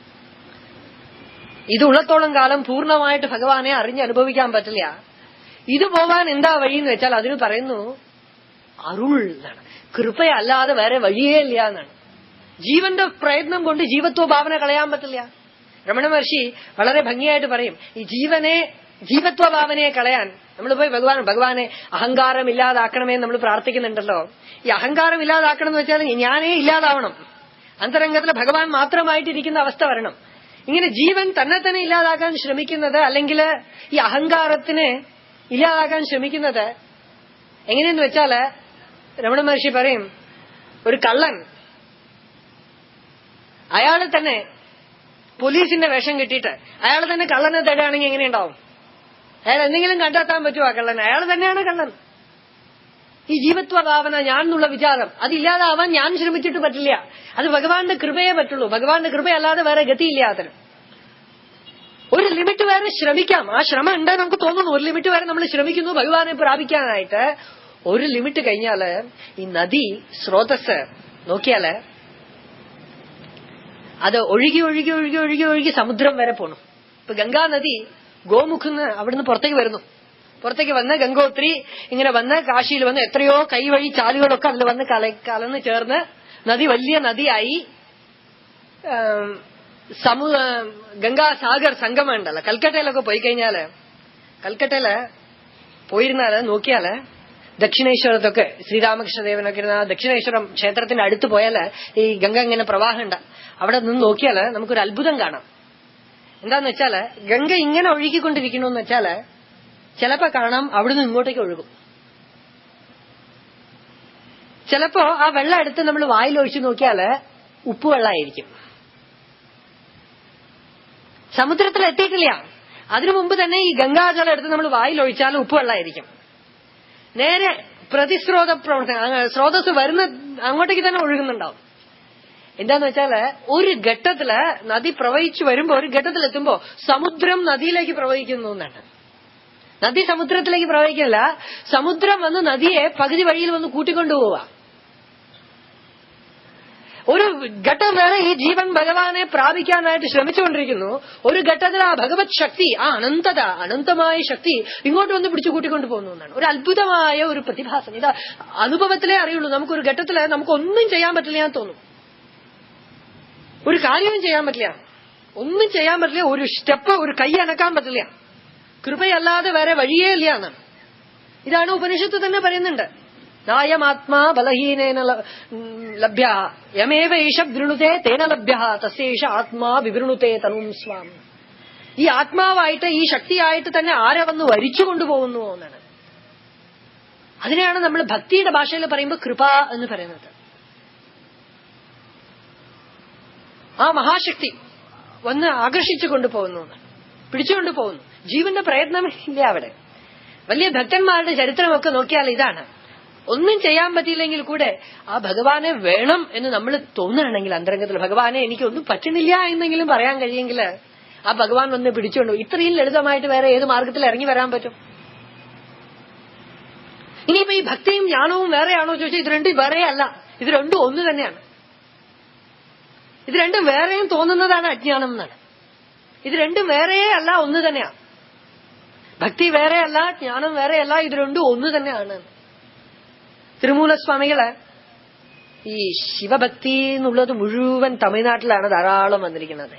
ഇത് ഉള്ളത്തോളം കാലം പൂർണ്ണമായിട്ട് ഭഗവാനെ അറിഞ്ഞ് അനുഭവിക്കാൻ പറ്റില്ല ഇത് പോവാൻ എന്താ വഴി എന്ന് വെച്ചാൽ അതിന് പറയുന്നു അരുൾ എന്നാണ് കൃപയല്ലാതെ വേറെ വഴിയേ ഇല്ല എന്നാണ് ജീവന്റെ പ്രയത്നം കൊണ്ട് ജീവത്വ ഭാവന കളയാൻ പറ്റില്ല രമണ മഹർഷി വളരെ ഭംഗിയായിട്ട് പറയും ഈ ജീവനെ ജീവത്വ ഭാവനയെ കളയാൻ നമ്മൾ പോയി ഭഗവാൻ ഭഗവാനെ അഹങ്കാരം ഇല്ലാതാക്കണമേ നമ്മൾ പ്രാർത്ഥിക്കുന്നുണ്ടല്ലോ ഈ അഹങ്കാരം ഇല്ലാതാക്കണം എന്ന് വെച്ചാൽ ഞാനേ ഇല്ലാതാവണം അന്തരംഗത്തിൽ ഭഗവാൻ മാത്രമായിട്ടിരിക്കുന്ന അവസ്ഥ വരണം ഇങ്ങനെ ജീവൻ തന്നെ തന്നെ ഇല്ലാതാക്കാൻ ശ്രമിക്കുന്നത് അല്ലെങ്കിൽ ഈ അഹങ്കാരത്തിന് ഇല്ലാതാക്കാൻ ശ്രമിക്കുന്നത് എങ്ങനെയെന്ന് വെച്ചാല് രമണ മഹർഷി പറയും ഒരു കള്ളൻ അയാളെ തന്നെ പോലീസിന്റെ വേഷം കിട്ടിയിട്ട് അയാൾ തന്നെ കള്ളനെ തേടുകയാണെങ്കിൽ എങ്ങനെയുണ്ടാവും അയാൾ എന്തെങ്കിലും കണ്ടെത്താൻ പറ്റുമോ ആ കള്ളൻ അയാൾ തന്നെയാണ് കള്ളൻ ഈ ജീവത്വ ഭാവന ഞാൻ എന്നുള്ള വിചാരം അതില്ലാതാവാൻ ഞാൻ ശ്രമിച്ചിട്ട് പറ്റില്ല അത് ഭഗവാന്റെ കൃപയെ പറ്റുള്ളൂ ഭഗവാന്റെ കൃപയല്ലാതെ വേറെ ഗതിയില്ല അതിന് ഒരു ലിമിറ്റ് വരെ ശ്രമിക്കാം ആ ശ്രമം ഉണ്ട് നമുക്ക് തോന്നുന്നു ഒരു ലിമിറ്റ് വരെ നമ്മൾ ശ്രമിക്കുന്നു ഭഗവാനെ പ്രാപിക്കാനായിട്ട് ഒരു ലിമിറ്റ് കഴിഞ്ഞാല് ഈ നദി സ്രോതസ് നോക്കിയാല് അത് ഒഴുകി ഒഴുകി ഒഴുകി ഒഴുകി ഒഴുകി സമുദ്രം വരെ പോണു ഇപ്പൊ ഗംഗാ നദി ഗോമുഖന്ന് അവിടുന്ന് പുറത്തേക്ക് വരുന്നു പുറത്തേക്ക് വന്ന് ഗംഗോത്രി ഇങ്ങനെ വന്ന് കാശിയിൽ വന്ന് എത്രയോ കൈവഴി ചാലുകളൊക്കെ അതിൽ വന്ന് കല കലന്ന് ചേർന്ന് നദി വലിയ നദിയായി സമു ഗംഗാസാഗർ സംഗമം ഉണ്ടല്ലോ കൽക്കട്ടയിലൊക്കെ പോയി കഴിഞ്ഞാല് കൽക്കട്ടയില് പോയിരുന്നാല് നോക്കിയാല് ദക്ഷിണേശ്വരത്തൊക്കെ ശ്രീരാമകൃഷ്ണദേവനൊക്കെ ഇരുന്ന ദക്ഷിണേശ്വരം ക്ഷേത്രത്തിന്റെ അടുത്ത് പോയാല് ഈ ഗംഗ ഇങ്ങനെ പ്രവാഹം ഉണ്ട് അവിടെ നിന്ന് നോക്കിയാല് നമുക്കൊരു അത്ഭുതം കാണാം എന്താന്ന് വെച്ചാല് ഗംഗ ഇങ്ങനെ ഒഴുകിക്കൊണ്ടിരിക്കണമെന്ന് വെച്ചാല് ചിലപ്പോ കാണാം അവിടുന്ന് ഇങ്ങോട്ടേക്ക് ഒഴുകും ചിലപ്പോ ആ വെള്ളം എടുത്ത് നമ്മൾ വായിൽ ഒഴിച്ചു നോക്കിയാല് ഉപ്പുവെള്ളമായിരിക്കും സമുദ്രത്തിൽ എത്തിയിട്ടില്ല അതിനു മുമ്പ് തന്നെ ഈ ഗംഗാജലം എടുത്ത് നമ്മൾ വായിൽ ഒഴിച്ചാൽ ഉപ്പുവെള്ളമായിരിക്കും നേരെ പ്രതിസ്രോത പ്രവർത്തനം സ്രോതസ് വരുന്ന അങ്ങോട്ടേക്ക് തന്നെ ഒഴുകുന്നുണ്ടാവും എന്താന്ന് വെച്ചാല് ഒരു ഘട്ടത്തില് നദി പ്രവഹിച്ചു വരുമ്പോ ഒരു ഘട്ടത്തിലെത്തുമ്പോ സമുദ്രം നദിയിലേക്ക് പ്രവഹിക്കുന്നു എന്നാണ് നദി സമുദ്രത്തിലേക്ക് പ്രവഹിക്കില്ല സമുദ്രം വന്ന് നദിയെ പകുതി വഴിയിൽ വന്ന് കൂട്ടിക്കൊണ്ടുപോവാ ഒരു ഘട്ടം വേറെ ഈ ജീവൻ ഭഗവാനെ പ്രാപിക്കാനായിട്ട് ശ്രമിച്ചുകൊണ്ടിരിക്കുന്നു ഒരു ഘട്ടത്തിൽ ആ ഭഗവത് ശക്തി ആ അനന്തത അനന്തമായ ശക്തി ഇങ്ങോട്ട് വന്ന് പിടിച്ചു കൂട്ടിക്കൊണ്ടു പോകുന്നു എന്നാണ് ഒരു അത്ഭുതമായ ഒരു പ്രതിഭാസം ഇത് അനുഭവത്തിലേ അറിയുള്ളൂ നമുക്കൊരു ഘട്ടത്തില് നമുക്കൊന്നും ചെയ്യാൻ പറ്റില്ല എന്ന് തോന്നും ഒരു കാര്യവും ചെയ്യാൻ പറ്റില്ല ഒന്നും ചെയ്യാൻ പറ്റില്ല ഒരു സ്റ്റെപ്പ് ഒരു കൈ അനക്കാൻ പറ്റില്ല കൃപയല്ലാതെ വേറെ വഴിയേ ഇല്ല എന്നാണ് ഇതാണ് ഉപനിഷത്ത് തന്നെ പറയുന്നുണ്ട് നായമാത്മാ ബലഹീനേന ലഭ്യ യമേവ ഈശ വൃണുതേ തേന ലഭ്യ തസ്യേഷ ആത്മാ വിവൃണുതേ തനും സ്വാം ഈ ആത്മാവായിട്ട് ഈ ശക്തിയായിട്ട് തന്നെ ആരെ വന്ന് വരിച്ചു കൊണ്ടുപോകുന്നു എന്നാണ് അതിനെയാണ് നമ്മൾ ഭക്തിയുടെ ഭാഷയിൽ പറയുമ്പോൾ കൃപ എന്ന് പറയുന്നത് ആ മഹാശക്തി വന്ന് ആകർഷിച്ചു കൊണ്ടുപോകുന്നു എന്ന്. പിടിച്ചുകൊണ്ട് പോകുന്നു ജീവന്റെ പ്രയത്നമേ ഇല്ല അവിടെ വലിയ ഭക്തന്മാരുടെ ചരിത്രമൊക്കെ നോക്കിയാൽ ഇതാണ് ഒന്നും ചെയ്യാൻ പറ്റിയില്ലെങ്കിൽ കൂടെ ആ ഭഗവാനെ വേണം എന്ന് നമ്മൾ തോന്നുകയാണെങ്കിൽ അന്തരംഗത്തിൽ ഭഗവാനെ എനിക്കൊന്നും പറ്റുന്നില്ല എന്നെങ്കിലും പറയാൻ കഴിയെങ്കിൽ ആ ഭഗവാൻ വന്ന് പിടിച്ചുകൊണ്ട് പോകും. ഇത്രയും ലളിതമായിട്ട് വേറെ ഏത് മാർഗത്തിൽ ഇറങ്ങി വരാൻ പറ്റും ഇനിയിപ്പോ ഈ ഭക്തിയും ജ്ഞാനവും വേറെയാണോ ചോദിച്ചാൽ ഇത് രണ്ടും വേറെയല്ല ഇത് രണ്ടും ഒന്ന് തന്നെയാണ് ഇത് രണ്ടും വേറെയും തോന്നുന്നതാണ് അജ്ഞാനം എന്നാണ് ഇത് രണ്ടും വേറെയേ അല്ല ഒന്ന് തന്നെയാണ് ഭക്തി വേറെയല്ല ജ്ഞാനം വേറെയല്ല ഇത് രണ്ടും ഒന്ന് തന്നെയാണ് തിരുമൂലസ്വാമികള് ഈ ശിവഭക്തി എന്നുള്ളത് മുഴുവൻ തമിഴ്നാട്ടിലാണ് ധാരാളം വന്നിരിക്കുന്നത്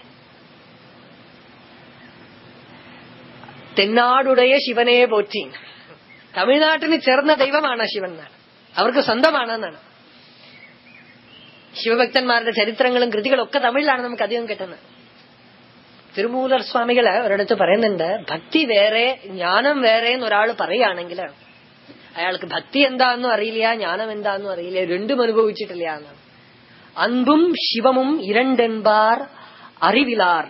തെന്നാടുடைய ശിവനെ പോറ്റി തമിഴ്നാട്ടിന് ചേർന്ന ദൈവമാണ് ശിവൻ എന്നാണ് അവർക്ക് സ്വന്തമാണെന്നാണ് ശിവഭക്തന്മാരുടെ ചരിത്രങ്ങളും കൃതികളും ഒക്കെ തമിഴിലാണ് നമുക്ക് അധികം കിട്ടുന്നത് തിരുമൂലർ സ്വാമികള് ഒരിടത്ത് പറയുന്നുണ്ട് ഭക്തി വേറെ ജ്ഞാനം വേറെ എന്ന് ഒരാൾ പറയുകയാണെങ്കിൽ അയാൾക്ക് ഭക്തി എന്താണെന്നും അറിയില്ല ജ്ഞാനം എന്താണെന്നും അറിയില്ല രണ്ടും അനുഭവിച്ചിട്ടില്ല എന്നാണ് അൻപും ശിവമും ഇരണ്ടെൻപാർ അറിവിലാർ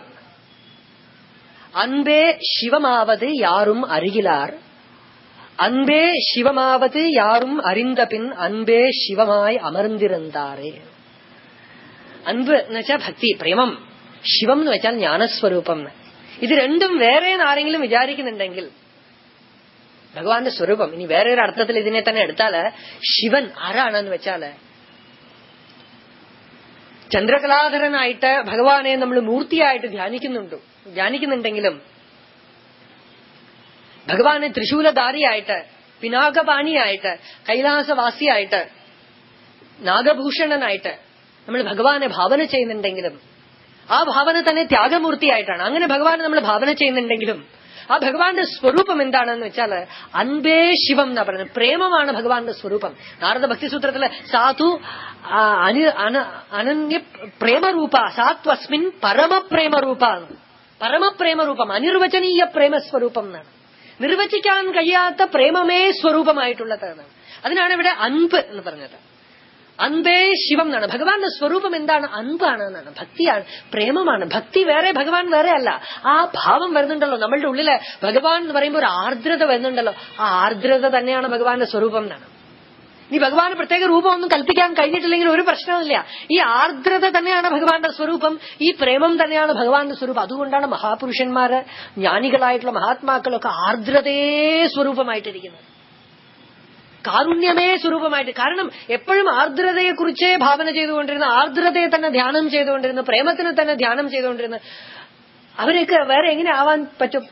അൻപേ ശിവമാവത് യാറും അരികിലാർ അൻപേ ശിവമാവത് യാറും അറിந்த പിൻ അൻപേ ശിവമായി അമർന്നിരുന്നാറേ അൻപ് എന്ന് വെച്ചാൽ ഭക്തി പ്രേമം ശിവം എന്ന് വെച്ചാൽ ജ്ഞാനസ്വരൂപം എന്ന്. ഇത് രണ്ടും വേറെ എന്ന് ആരെങ്കിലും വിചാരിക്കുന്നുണ്ടെങ്കിൽ ഭഗവാന്റെ സ്വരൂപം ഇനി വേറെ ഒരു അർത്ഥത്തിൽ ഇതിനെ തന്നെ എടുത്താല് ശിവൻ ആരാണെന്ന് വെച്ചാല് ചന്ദ്രകലാധരനായിട്ട് ഭഗവാനെ നമ്മൾ മൂർത്തിയായിട്ട് ധ്യാനിക്കുന്നുണ്ട് ധ്യാനിക്കുന്നുണ്ടെങ്കിലും ഭഗവാനെ തൃശൂലധാരിയായിട്ട് പിനാകപാണിയായിട്ട് കൈലാസവാസിയായിട്ട് നാഗഭൂഷണനായിട്ട് നമ്മൾ ഭഗവാനെ ഭാവന ചെയ്യുന്നുണ്ടെങ്കിലും ആ ഭാവന തന്നെ ത്യാഗമൂർത്തിയായിട്ടാണ് അങ്ങനെ ഭഗവാനെ നമ്മൾ ഭാവന ചെയ്യുന്നുണ്ടെങ്കിലും ആ ഭഗവാന്റെ സ്വരൂപം എന്താണെന്ന് വെച്ചാൽ അൻപേ ശിവം എന്നാ പറയുന്നത് പ്രേമമാണ് ഭഗവാന്റെ സ്വരൂപം നാരദ ഭക്തിസൂത്രത്തിലെ സാധു ആ, അനി- അന- അനന്യ പ്രേമരൂപ സാത്വസ്മിൻ പരമപ്രേമരൂപ പരമപ്രേമരൂപം അനിർവചനീയ പ്രേമസ്വരൂപം എന്നാണ് നിർവചിക്കാൻ കഴിയാത്ത പ്രേമമേ സ്വരൂപമായിട്ടുള്ളതാണ് അതിനാണ് ഇവിടെ അൻപ് എന്ന് പറഞ്ഞത് അൻപേ ശിവം എന്നാണ് ഭഗവാന്റെ സ്വരൂപം എന്താണ് അൻപാണ് എന്നാണ് ഭക്തിയാണ് പ്രേമമാണ് ഭക്തി വേറെ ഭഗവാൻ വേറെ അല്ല ആ ഭാവം വരുന്നുണ്ടല്ലോ നമ്മളുടെ ഉള്ളില് ഭഗവാൻ എന്ന് പറയുമ്പോൾ ഒരു ആർദ്രത വരുന്നുണ്ടല്ലോ ആ ആർദ്രത തന്നെയാണ് ഭഗവാന്റെ സ്വരൂപം എന്നാണ് ഇനി ഭഗവാന് പ്രത്യേക രൂപമൊന്നും കൽപ്പിക്കാൻ കഴിഞ്ഞിട്ടില്ലെങ്കിൽ ഒരു പ്രശ്നവുമില്ല ഈ ആർദ്രത തന്നെയാണ് ഭഗവാന്റെ സ്വരൂപം ഈ പ്രേമം തന്നെയാണ് ഭഗവാന്റെ സ്വരൂപം അതുകൊണ്ടാണ് മഹാപുരുഷന്മാര് ജ്ഞാനികളായിട്ടുള്ള മഹാത്മാക്കളൊക്കെ ആർദ്രതയെ സ്വരൂപമായിട്ടിരിക്കുന്നത് കാരുണ്യമേ സ്വരൂപമായിട്ട് കാരണം എപ്പോഴും ആർദ്രതയെക്കുറിച്ചേ ഭാവന ചെയ്തുകൊണ്ടിരുന്ന ആർദ്രതയെ തന്നെ ധ്യാനം ചെയ്തുകൊണ്ടിരുന്ന പ്രേമത്തിനെ തന്നെ ധ്യാനം ചെയ്തുകൊണ്ടിരുന്ന അവരൊക്കെ വേറെ എങ്ങനെ ആവാൻ പറ്റും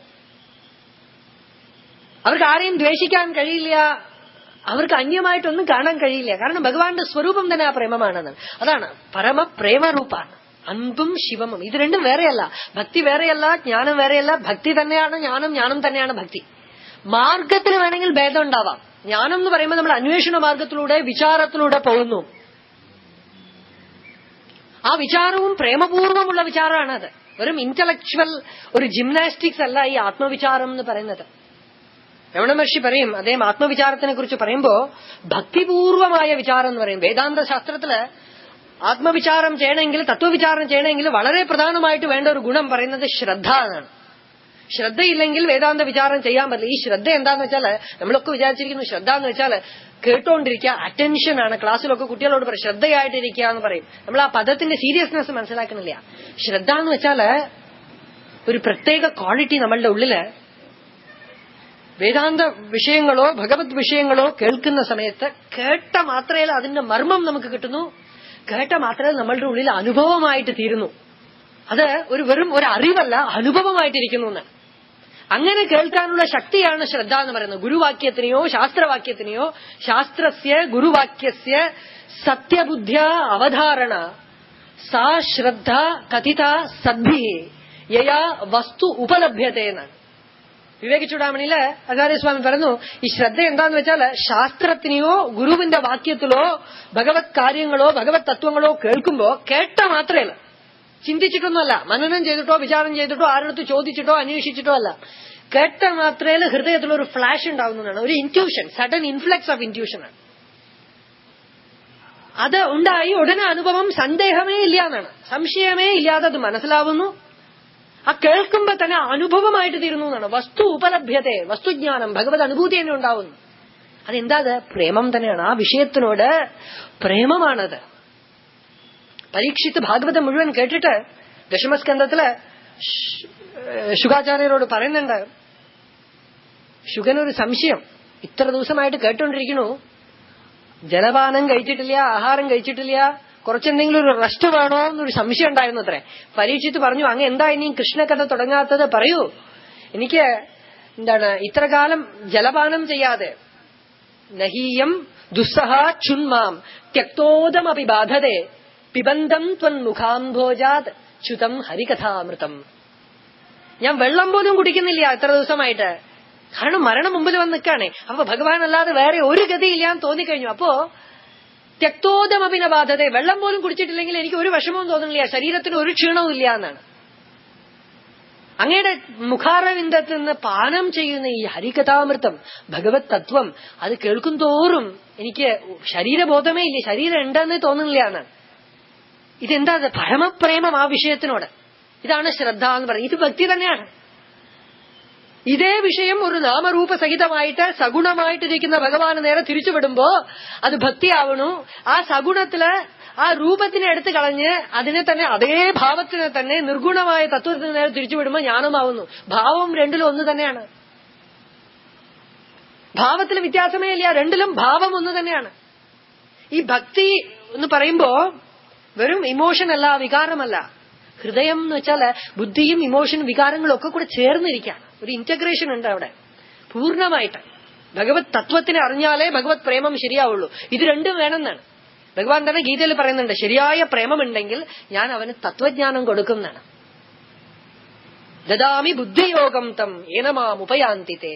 അവർക്ക് ആരെയും ദ്വേഷിക്കാൻ കഴിയില്ല അവർക്ക് അന്യമായിട്ടൊന്നും കാണാൻ കഴിയില്ല കാരണം ഭഗവാന്റെ സ്വരൂപം തന്നെ ആ പ്രേമമാണെന്ന് അതാണ് പരമ പ്രേമരൂപാണ് അൻപും ശിവമും ഇത് രണ്ടും വേറെയല്ല ഭക്തി വേറെയല്ല ജ്ഞാനം വേറെയല്ല ഭക്തി തന്നെയാണ് ജ്ഞാനം ജ്ഞാനം തന്നെയാണ് ഭക്തി മാർഗത്തിന് വേണമെങ്കിൽ ഭേദം ഉണ്ടാവാം ജ്ഞാനം എന്ന് പറയുമ്പോൾ നമ്മൾ അന്വേഷണ മാർഗത്തിലൂടെ വിചാരത്തിലൂടെ പോകുന്നു ആ വിചാരവും പ്രേമപൂർവമുള്ള വിചാരമാണ് അത് വെറും ഇന്റലക്ച്വൽ ഒരു ജിംനാസ്റ്റിക്സ് അല്ല ഈ ആത്മവിചാരം എന്ന് പറയുന്നത് രമണ മഹർഷി പറയും അദ്ദേഹം ആത്മവിചാരത്തിനെ കുറിച്ച് പറയുമ്പോ ഭക്തിപൂർവമായ വിചാരം എന്ന് പറയും വേദാന്ത ശാസ്ത്രത്തില് ആത്മവിചാരം ചെയ്യണമെങ്കിൽ തത്വവിചാരം ചെയ്യണമെങ്കിൽ വളരെ പ്രധാനമായിട്ട് വേണ്ട ഒരു ഗുണം പറയുന്നത് ശ്രദ്ധ എന്നാണ് ശ്രദ്ധയില്ലെങ്കിൽ വേദാന്ത വിചാരം ചെയ്യാൻ പറ്റില്ല ഈ ശ്രദ്ധ എന്താന്ന് വെച്ചാല് നമ്മളൊക്കെ വിചാരിച്ചിരിക്കുന്നു ശ്രദ്ധ എന്ന് വെച്ചാല് കേട്ടോണ്ടിരിക്കുക അറ്റൻഷൻ ആണ് ക്ലാസ്സിലൊക്കെ കുട്ടികളോട് പറയും ശ്രദ്ധയായിട്ടിരിക്കുക എന്ന് പറയും നമ്മൾ ആ പദത്തിന്റെ സീരിയസ്നെസ് മനസ്സിലാക്കുന്നില്ല ശ്രദ്ധ എന്ന് വെച്ചാല് ഒരു പ്രത്യേക ക്വാളിറ്റി നമ്മളുടെ ഉള്ളില് വേദാന്ത വിഷയങ്ങളോ ഭഗവത് വിഷയങ്ങളോ കേൾക്കുന്ന സമയത്ത് കേട്ട മാത്രയിൽ അതിന്റെ മർമ്മം നമുക്ക് കിട്ടുന്നു കേട്ട മാത്രയിൽ നമ്മളുടെ ഉള്ളിൽ അനുഭവമായിട്ട് തീരുന്നു അത് ഒരു വെറും ഒരു അറിവല്ല അനുഭവമായിട്ടിരിക്കുന്നു എന്ന് അങ്ങനെ കേൾക്കാനുള്ള ശക്തിയാണ് ശ്രദ്ധ എന്ന് പറയുന്നത് ഗുരുവാക്യത്തിനെയോ ശാസ്ത്രവാക്യത്തിനെയോ ശാസ്ത്രസ്യ ഗുരുവാക്യസ്യ സത്യബുദ്ധ്യ അവധാരണ സാ ശ്രദ്ധ കഥിത സദ്ഭി യയാ വസ്തു ഉപലഭ്യത്തെ എന്നാണ് വിവേക ചൂടാമണിയില് ആചാര്യസ്വാമി പറഞ്ഞു ഈ ശ്രദ്ധ എന്താന്ന് വെച്ചാൽ ശാസ്ത്രത്തിനെയോ ഗുരുവിന്റെ വാക്യത്തിലോ ഭഗവത് കാര്യങ്ങളോ ഭഗവത് തത്വങ്ങളോ കേൾക്കുമ്പോ കേട്ട മാത്രമല്ല ചിന്തിച്ചിട്ടൊന്നുമല്ല മനനം ചെയ്തിട്ടോ വിചാരം ചെയ്തിട്ടോ ആരുടെ ചോദിച്ചിട്ടോ അന്വേഷിച്ചിട്ടോ അല്ല കേട്ട മാത്രയിൽ ഹൃദയത്തിൽ ഒരു ഫ്ലാഷ് ഉണ്ടാവുന്നതാണ് ഒരു intuition sudden influx of intuition ആണ് അത് ഉണ്ടായി ഉടനെ അനുഭവം സന്ദേഹമേ ഇല്ല എന്നാണ് സംശയമേ ഇല്ലാതെ അത് മനസ്സിലാവുന്നു ആ കേൾക്കുമ്പോ തന്നെ അനുഭവമായിട്ട് തീരുന്നു എന്നാണ് വസ്തു ഉപലഭ്യത വസ്തുജ്ഞാനം ഭഗവത് അനുഭൂതി തന്നെ ഉണ്ടാവുന്നു അതെന്താ അത് പ്രേമം തന്നെയാണ് ആ വിഷയത്തിനോട് പ്രേമമാണത് പരീക്ഷിത്ത് ഭാഗവതം മുഴുവൻ കേട്ടിട്ട് ദശമസ്കന്ധത്തില് ശ്- ഏഹ് ശുകാചാര്യരോട് പറയുന്നുണ്ട് ശുഗനൊരു സംശയം ഇത്ര ദിവസമായിട്ട് കേട്ടോണ്ടിരിക്കണു ജലപാനം കഴിച്ചിട്ടില്ല ആഹാരം കഴിച്ചിട്ടില്ല കുറച്ചെന്തെങ്കിലും ഒരു റെസ്റ്റ് വേണോ എന്നൊരു സംശയം ഉണ്ടായിരുന്നു അത്രേ പരീക്ഷിത്ത് പറഞ്ഞു അങ്ങ് എന്താ ഇനി കൃഷ്ണകഥ തുടങ്ങാത്തത് പറയൂ എനിക്ക് എന്താണ് ഇത്ര കാലം ജലപാനം ചെയ്യാതെ നഹീയം ദുസ്സഹ ചുന്മാം ത്യക്തോദമപി ബാധതെ പിബന്ധം ത്വൻ മുഖാംഭോജാത് ചുതം ഹരികഥാമൃതം ഞാൻ വെള്ളം പോലും കുടിക്കുന്നില്ല ഇത്ര ദിവസമായിട്ട് കാരണം മരണം മുമ്പിൽ വന്ന് നിൽക്കാണേ അപ്പൊ ഭഗവാൻ അല്ലാതെ വേറെ ഒരു ഗതിയില്ല എന്ന് തോന്നിക്കഴിഞ്ഞു അപ്പോ ത്യക്തോദമപിന ബാധത വെള്ളം പോലും കുടിച്ചിട്ടില്ലെങ്കിൽ എനിക്ക് ഒരു വിഷമവും തോന്നുന്നില്ല ശരീരത്തിന് ഒരു ക്ഷീണവും ഇല്ല എന്നാണ് അങ്ങയുടെ മുഖാരവിന്ദത്തിൽ നിന്ന് പാനം ചെയ്യുന്ന ഈ ഹരികഥാമൃതം ഭഗവത് തത്വം അത് കേൾക്കും തോറും എനിക്ക് ശരീരബോധമേ ഇല്ല ശരീരം ഉണ്ടെന്ന് തോന്നുന്നില്ല എന്നാണ് ഇതെന്താ അത് പരമപ്രേമം ആ വിഷയത്തിനോട് ഇതാണ് ശ്രദ്ധ എന്ന് പറയുന്നത് ഇത് ഭക്തി തന്നെയാണ് ഇതേ വിഷയം ഒരു നാമരൂപ സഹിതമായിട്ട് സഗുണമായിട്ടിരിക്കുന്ന ഭഗവാന് നേരെ തിരിച്ചുവിടുമ്പോ അത് ഭക്തിയാവണു ആ സഗുണത്തില് ആ രൂപത്തിനെ എടുത്തു കളഞ്ഞ് അതിനെ തന്നെ അതേ ഭാവത്തിനെ തന്നെ നിർഗുണമായ തത്വത്തിന് നേരെ തിരിച്ചുവിടുമ്പോ ജ്ഞാനമാവുന്നു ഭാവം രണ്ടിലും ഒന്ന് തന്നെയാണ് ഭാവത്തിൽ വ്യത്യാസമേ ഇല്ല രണ്ടിലും ഭാവം ഒന്ന് തന്നെയാണ് ഈ ഭക്തി എന്ന് പറയുമ്പോ വെറും ഇമോഷൻ അല്ല വികാരമല്ല ഹൃദയം എന്ന് വെച്ചാല് ബുദ്ധിയും ഇമോഷനും വികാരങ്ങളും ഒക്കെ കൂടെ ചേർന്നിരിക്കുകയാണ് ഒരു ഇന്റഗ്രേഷൻ ഉണ്ട് അവിടെ പൂർണ്ണമായിട്ട് ഭഗവത് തത്വത്തിനെ അറിഞ്ഞാലേ ഭഗവത് പ്രേമം ശരിയാവുള്ളൂ ഇത് രണ്ടും വേണമെന്നാണ് ഭഗവാൻ തന്നെ ഗീതയിൽ പറയുന്നുണ്ട് ശരിയായ പ്രേമമുണ്ടെങ്കിൽ ഞാൻ അവന് തത്വജ്ഞാനം കൊടുക്കുന്നതാണ് ദദാമി ബുദ്ധിയോഗം തം ഏനമാം ഉപയാന്തിത്തെ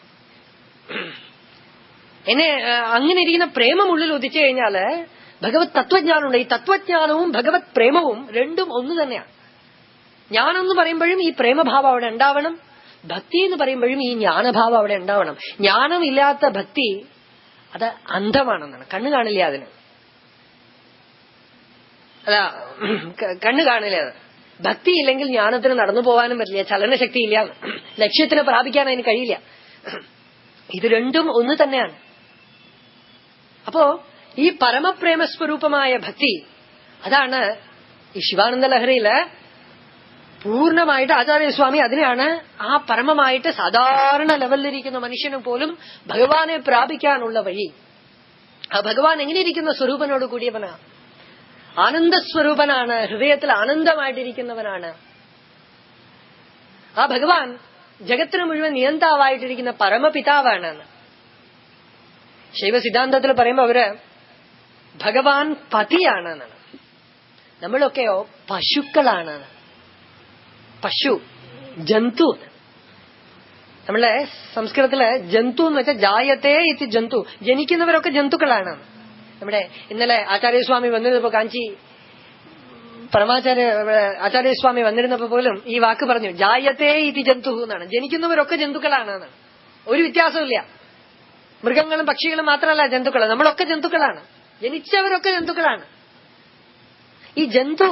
എന്നെ ആ, അങ്ങനെ ഇരിക്കുന്ന പ്രേമം ഉള്ളിൽ ഉദിച്ചു കഴിഞ്ഞാല് ഭഗവത് തത്വജ്ഞാനമുണ്ട് ഈ തത്വജ്ഞാനവും ഭഗവത് പ്രേമവും രണ്ടും ഒന്ന് തന്നെയാണ് ജ്ഞാനെന്ന് പറയുമ്പോഴും ഈ പ്രേമഭാവം അവിടെ ഉണ്ടാവണം ഭക്തി എന്ന് പറയുമ്പോഴും ഈ ജ്ഞാനഭാവം അവിടെ ഉണ്ടാവണം ജ്ഞാനമില്ലാത്ത ഭക്തി അത് അന്ധമാണെന്നാണ് കണ്ണു കാണില്ല അതിന് അതാ ക- കണ്ണ് കാണില്ല അത് ഭക്തി ഇല്ലെങ്കിൽ ജ്ഞാനത്തിന് നടന്നു പോകാനും പറ്റില്ല ചലനശക്തി ഇല്ല ലക്ഷ്യത്തിന് പ്രാപിക്കാൻ അതിന് കഴിയില്ല ഇത് രണ്ടും ഒന്ന് തന്നെയാണ് അപ്പോ ഈ പരമപ്രേമ സ്വരൂപമായ ഭക്തി അതാണ് ഈ ശിവാനന്ദ ലഹരിയില് പൂർണ്ണമായിട്ട് ആചാര്യസ്വാമി അതിനെയാണ് ആ പരമമായിട്ട് സാധാരണ ലെവലിലിരിക്കുന്ന മനുഷ്യന് പോലും ഭഗവാനെ പ്രാപിക്കാനുള്ള വഴി ആ ഭഗവാൻ എങ്ങനെയിരിക്കുന്ന സ്വരൂപനോട് കൂടിയവനാ ആനന്ദസ്വരൂപനാണ് ഹൃദയത്തിൽ ആനന്ദമായിട്ടിരിക്കുന്നവനാണ് ആ ഭഗവാൻ ജഗത്തിന് മുഴുവൻ നിയന്താവായിട്ടിരിക്കുന്ന പരമപിതാവാണ് ശൈവ സിദ്ധാന്തത്തിൽ പറയുമ്പോ അവര് ഭഗവാൻ പതിയാണ് എന്നാണ് നമ്മളൊക്കെയോ പശുക്കളാണ് പശു ജന്തു നമ്മളെ സംസ്കൃതത്തില് ജന്തു എന്ന് വെച്ചാൽ ജായത്തെ ഇത് ജന്തു ജനിക്കുന്നവരൊക്കെ ജന്തുക്കളാണ് നമ്മുടെ ഇന്നലെ ആചാര്യസ്വാമി വന്നിരുന്നപ്പോ കാഞ്ചി പരമാചാര്യ ആചാര്യസ്വാമി വന്നിരുന്നപ്പോ പോലും ഈ വാക്ക് പറഞ്ഞു ജായത്തെ ഇത് ജന്തു എന്നാണ് ജനിക്കുന്നവരൊക്കെ ജന്തുക്കളാണ് എന്നാണ് ഒരു വ്യത്യാസമില്ല മൃഗങ്ങളും പക്ഷികളും മാത്രമല്ല ജന്തുക്കൾ നമ്മളൊക്കെ ജന്തുക്കളാണ് ജനിച്ചവരൊക്കെ ജന്തുക്കളാണ് ഈ ജന്തു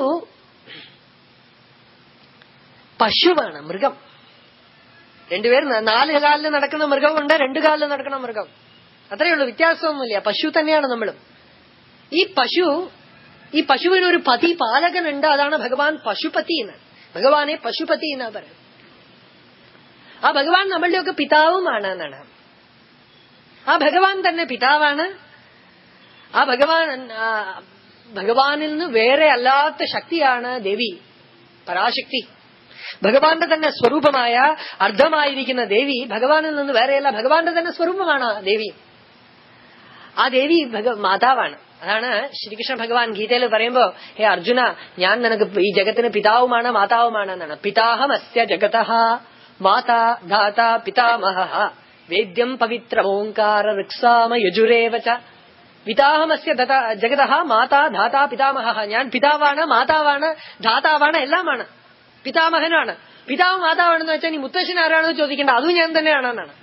പശുവാണ് മൃഗം രണ്ടുപേരും ന- നാല് കാലിൽ നടക്കുന്ന മൃഗമുണ്ട് രണ്ടു കാലിൽ നടക്കുന്ന മൃഗം അത്രയേ ഉള്ളൂ വ്യത്യാസമൊന്നുമില്ല പശു തന്നെയാണ് നമ്മളും ഈ പശു ഈ പശുവിന് ഒരു പതി പാലകനുണ്ട് അതാണ് ഭഗവാൻ പശുപതി എന്ന് ഭഗവാനെ പശുപതി എന്നാ പറയുന്നത് ആ ഭഗവാൻ നമ്മളുടെയൊക്കെ പിതാവുമാണ് എന്നാണ് ആ ഭഗവാൻ തന്നെ പിതാവാണ് ആ ഭഗവാൻ ആ, ഭഗവാനിൽ നിന്ന് വേറെ അല്ലാത്ത ശക്തിയാണ് ദേവി പരാശക്തി ഭഗവാന്റെ തന്നെ സ്വരൂപമായ അർദ്ധമായിരിക്കുന്ന ദേവി ഭഗവാനിൽ നിന്ന് വേറെയല്ല ഭഗവാന്റെ തന്നെ സ്വരൂപമാണ് ആ ദേവി ആ ദേവി ഭഗ മാതാവാണ് അതാണ് ശ്രീകൃഷ്ണ ഭഗവാൻ ഗീതയിൽ പറയുമ്പോ ഹേ അർജുന ഞാൻ നിനക്ക് ഈ ജഗത്തിന് പിതാവുമാണ് മാതാവുമാണ് എന്നാണ് പിതാഹമസ്യ ജഗത മാതാ ധാത പിതാമഹ വേദ്യം പവിത്ര ഓങ്കാര ഋക്സാമ യജുരേവ ച പിതാഹമസ്യ ജഗത മാതാ ധാത പിതാമഹ ഞാൻ പിതാവാണ് മാതാവാണ് ധാതാവാണ് എല്ലാമാണ് പിതാമഹനാണ് പിതാവ് മാതാവാണെന്ന് വെച്ചാൽ നീ മുത്തശ്ശൻ ആരാണെന്ന് ചോദിക്കേണ്ട അതും ഞാൻ തന്നെയാണെന്നാണ്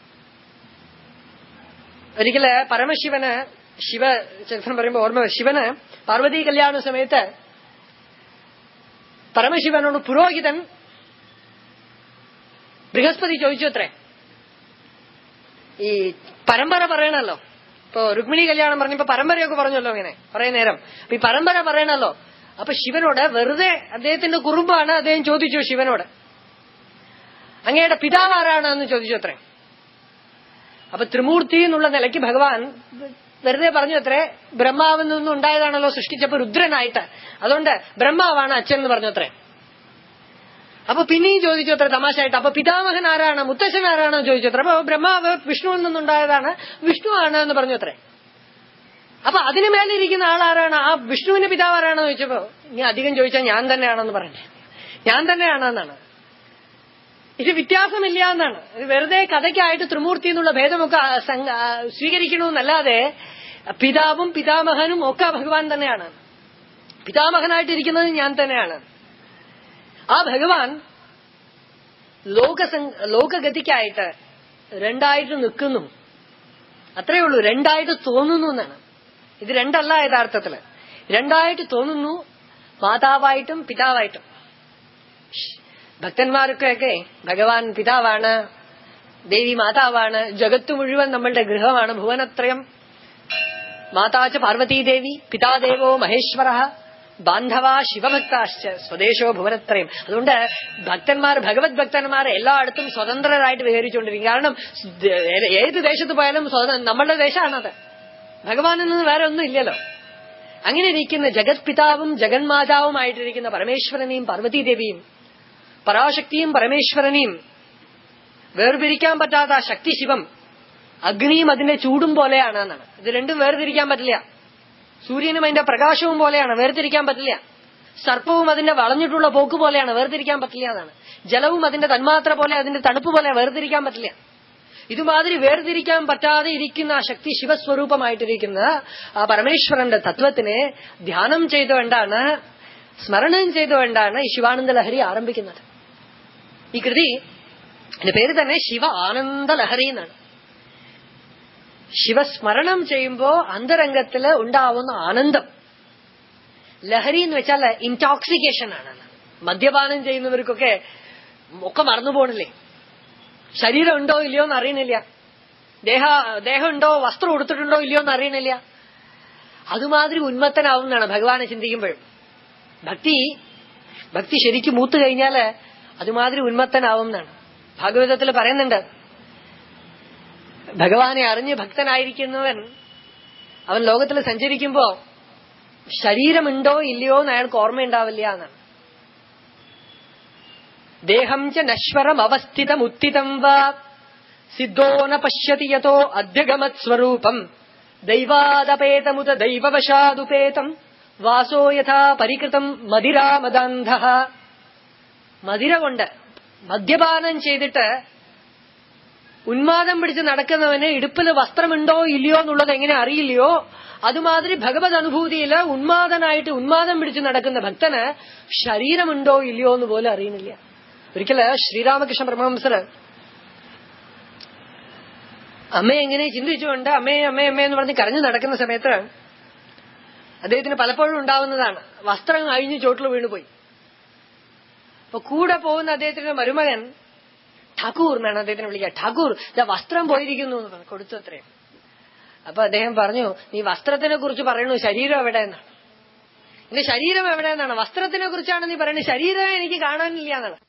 ഒരിക്കല് പരമശിവന് ശിവ ചരിത്രം പറയുമ്പോ ഓർമ്മ വരും. ശിവന് പാർവതി കല്യാണ സമയത്ത് പരമശിവനോട് പുരോഹിതൻ ബൃഹസ്പതി ചോദിച്ചു അത്രേ ഈ പരമ്പര പറയണല്ലോ ഇപ്പൊ രുക്മിണി കല്യാണം പറഞ്ഞപ്പോ പരമ്പരയൊക്കെ പറഞ്ഞല്ലോ ഇങ്ങനെ കുറേ നേരം അപ്പൊ ഈ പരമ്പര പറയണല്ലോ അപ്പൊ ശിവനോട് വെറുതെ അദ്ദേഹത്തിന്റെ കുറുമ്പാണ് അദ്ദേഹം ചോദിച്ചു ശിവനോട് അങ്ങയുടെ പിതാവ് ആരാണ് എന്ന് ചോദിച്ചു അത്രേ അപ്പൊ ത്രിമൂർത്തി എന്നുള്ള നിലയ്ക്ക് ഭഗവാൻ വെറുതെ പറഞ്ഞു അത്രേ ബ്രഹ്മാവിൽ നിന്നും ഉണ്ടായതാണല്ലോ സൃഷ്ടിച്ചപ്പോ രുദ്രനായിട്ട് അതുകൊണ്ട് ബ്രഹ്മാവാണ് അച്ഛൻ എന്ന് പറഞ്ഞു അത്രേ അപ്പൊ പിന്നെയും ചോദിച്ചു അത്ര തമാശയായിട്ട് അപ്പൊ പിതാമഹൻ ആരാണ് മുത്തശ്ശൻ ആരാണെന്ന് ചോദിച്ചു അത്ര അപ്പൊ ബ്രഹ്മാവ് വിഷ്ണുവിൽ നിന്നുണ്ടായതാണ് വിഷ്ണു ആണ് എന്ന് പറഞ്ഞു അത്രേ അപ്പൊ അതിന് മേലെ ഇരിക്കുന്ന ആളാരാണ് ആ വിഷ്ണുവിന്റെ പിതാവ് ആരാണെന്ന് ചോദിച്ചപ്പോ ഇനി അധികം ചോദിച്ചാൽ ഞാൻ തന്നെയാണെന്ന് പറഞ്ഞേ ഞാൻ തന്നെയാണെന്നാണ് ഇത് വ്യത്യാസമില്ല എന്നാണ് ഇത് വെറുതെ കഥയ്ക്കായിട്ട് ത്രിമൂർത്തി എന്നുള്ള ഭേദമൊക്കെ ആ സംഘ- ആ സ്വീകരിക്കണമെന്നല്ലാതെ പിതാവും പിതാമഹനും ഒക്കെ ഭഗവാൻ തന്നെയാണ് പിതാമഹനായിട്ടിരിക്കുന്നത് ഞാൻ തന്നെയാണ് ആ ഭഗവാൻ ലോക ലോകഗതിക്കായിട്ട് രണ്ടായിട്ട് നിൽക്കുന്നു അത്രയേ ഉള്ളൂ രണ്ടായിട്ട് തോന്നുന്നു എന്നാണ് ഇത് രണ്ടല്ല യഥാർത്ഥത്തില് രണ്ടായിട്ട് തോന്നുന്നു മാതാവായിട്ടും പിതാവായിട്ടും ഭക്തന്മാർക്കൊക്കെ ഭഗവാൻ പിതാവാണ് ദേവി മാതാവാണ് ജഗത്ത് മുഴുവൻ നമ്മളുടെ ഗൃഹമാണ് ഭുവനത്രയം മാതാച്ച പാർവതീദേവി പിതാദേവോ മഹേശ്വര ബാന്ധവ ശിവഭക്താശ്ച സ്വദേശോ ഭുവനത്രയം അതുകൊണ്ട് ഭക്തന്മാർ ഭഗവത് ഭക്തന്മാർ എല്ലായിടത്തും സ്വതന്ത്രരായിട്ട് വിഹരിച്ചുകൊണ്ടിരിക്കും കാരണം ഏ- ഏത് ദേശത്ത് പോയാലും സ്വത- നമ്മളുടെ ദേശമാണത് ഭഗവാനിൽ നിന്ന് വേറെ ഒന്നും ഇല്ലല്ലോ അങ്ങനെ ഇരിക്കുന്ന ജഗത് പിതാവും ജഗന്മാതാവുമായിട്ടിരിക്കുന്ന പരമേശ്വരനെയും പാർവതീദേവിയും പരാശക്തിയും പരമേശ്വരനെയും വേർപിരിക്കാൻ പറ്റാത്ത ആ ശക്തി ശിവം അഗ്നിയും അതിന്റെ ചൂടും പോലെയാണ് എന്നാണ് ഇത് രണ്ടും വേർതിരിക്കാൻ പറ്റില്ല സൂര്യനും അതിന്റെ പ്രകാശവും പോലെയാണ് വേർതിരിക്കാൻ പറ്റില്ല സർപ്പവും അതിന്റെ വളഞ്ഞിട്ടുള്ള പോക്ക് പോലെയാണ് വേർതിരിക്കാൻ പറ്റില്ല എന്നാണ് ജലവും അതിന്റെ തന്മാത്ര പോലെ അതിന്റെ തണുപ്പ് പോലെ വേർതിരിക്കാൻ പറ്റില്ല ഇതുമാതിരി വേർതിരിക്കാൻ പറ്റാതെ ഇരിക്കുന്ന ആ ശക്തി ശിവസ്വരൂപമായിട്ടിരിക്കുന്ന ആ പരമേശ്വരന്റെ തത്വത്തിനെ ധ്യാനം ചെയ്തുകൊണ്ടാണ് സ്മരണം ചെയ്തുകൊണ്ടാണ് ഈ ശിവാനന്ദ ലഹരി ആരംഭിക്കുന്നത് ഈ കൃതി എന്റെ പേര് തന്നെ ശിവ ആനന്ദ ലഹരി എന്നാണ് ശിവസ്മരണം ചെയ്യുമ്പോ അന്തരംഗത്തില് ഉണ്ടാവുന്ന ആനന്ദം ലഹരി എന്ന് വെച്ചാൽ ഇൻടോക്സിക്കേഷൻ ആണ് മദ്യപാനം ചെയ്യുന്നവർക്കൊക്കെ ഒക്കെ മറന്നു പോണില്ലേ ശരീരം ഉണ്ടോ ഇല്ലയോ എന്ന് അറിയണില്ല ദേഹ ദേഹമുണ്ടോ വസ്ത്രം ഉടുത്തിട്ടുണ്ടോ ഇല്ലയോ എന്ന് അറിയണില്ല അതുമാതിരി ഉന്മത്തനാവുന്നതാണ് ഭഗവാനെ ചിന്തിക്കുമ്പോഴും ഭക്തി ഭക്തി ശരിക്കും മൂത്തു കഴിഞ്ഞാല് അതുമാതിരി ഉന്മത്തനാവും എന്നാണ് ഭാഗവതത്തിൽ പറയുന്നുണ്ട് ഭഗവാനെ അറിഞ്ഞ് ഭക്തനായിരിക്കുന്നവൻ അവൻ ലോകത്തിൽ സഞ്ചരിക്കുമ്പോ ശരീരമുണ്ടോ ഇല്ലയോ എന്ന് അയാൾക്ക് ഓർമ്മയുണ്ടാവില്ല എന്നാണ് ദേഹം ച നശ്വരം അവസ്ഥിതം ഉത്തിതം വാ സിദ്ധോ ന പശ്യതി യഥോ അധ്യഗമത് സ്വരൂപം ദൈവാദപേതമുത ദൈവവശാദുപേതം വാസോ യഥാ പരികൃതം മതിരാമദാന്ധ മതിര കൊണ്ട് മദ്യപാനം ചെയ്തിട്ട് ഉന്മാദം പിടിച്ച് നടക്കുന്നവന് ഇടുപ്പിൽ വസ്ത്രമുണ്ടോ ഇല്ലയോ എന്നുള്ളത് എങ്ങനെ അറിയില്ലയോ അതുമാതിരി ഭഗവത് അനുഭൂതിയില് ഉന്മാദനായിട്ട് ഉന്മാദം പിടിച്ച് നടക്കുന്ന ഭക്തന് ശരീരമുണ്ടോ ഇല്ലയോ എന്ന് പോലും അറിയുന്നില്ല ഒരിക്കല് ശ്രീരാമകൃഷ്ണ പരമഹംസര് അമ്മയെ എങ്ങനെ ചിന്തിച്ചുകൊണ്ട് അമ്മയെ അമ്മേ അമ്മേ എന്ന് പറഞ്ഞ് കരഞ്ഞു നടക്കുന്ന സമയത്ത് അദ്ദേഹത്തിന് പലപ്പോഴും ഉണ്ടാവുന്നതാണ് വസ്ത്രം അഴിഞ്ഞ് ചോട്ടിൽ വീണുപോയി അപ്പൊ കൂടെ പോകുന്ന അദ്ദേഹത്തിന്റെ മരുമകൻ ഠാക്കൂർ എന്നാണ് അദ്ദേഹത്തിനെ വിളിക്കുക ഠാക്കൂർ ഇതാ വസ്ത്രം പോയിരിക്കുന്നു എന്ന് പറഞ്ഞു കൊടുത്തു അത്രയും അപ്പൊ അദ്ദേഹം പറഞ്ഞു നീ വസ്ത്രത്തിനെ കുറിച്ച് പറയണു ശരീരം എവിടെ എന്നാണ് എന്റെ ശരീരം എവിടെ എന്നാണ് വസ്ത്രത്തിനെ കുറിച്ചാണ് നീ പറയുന്നത് ശരീരം എനിക്ക് കാണാനില്ല എന്നാണ്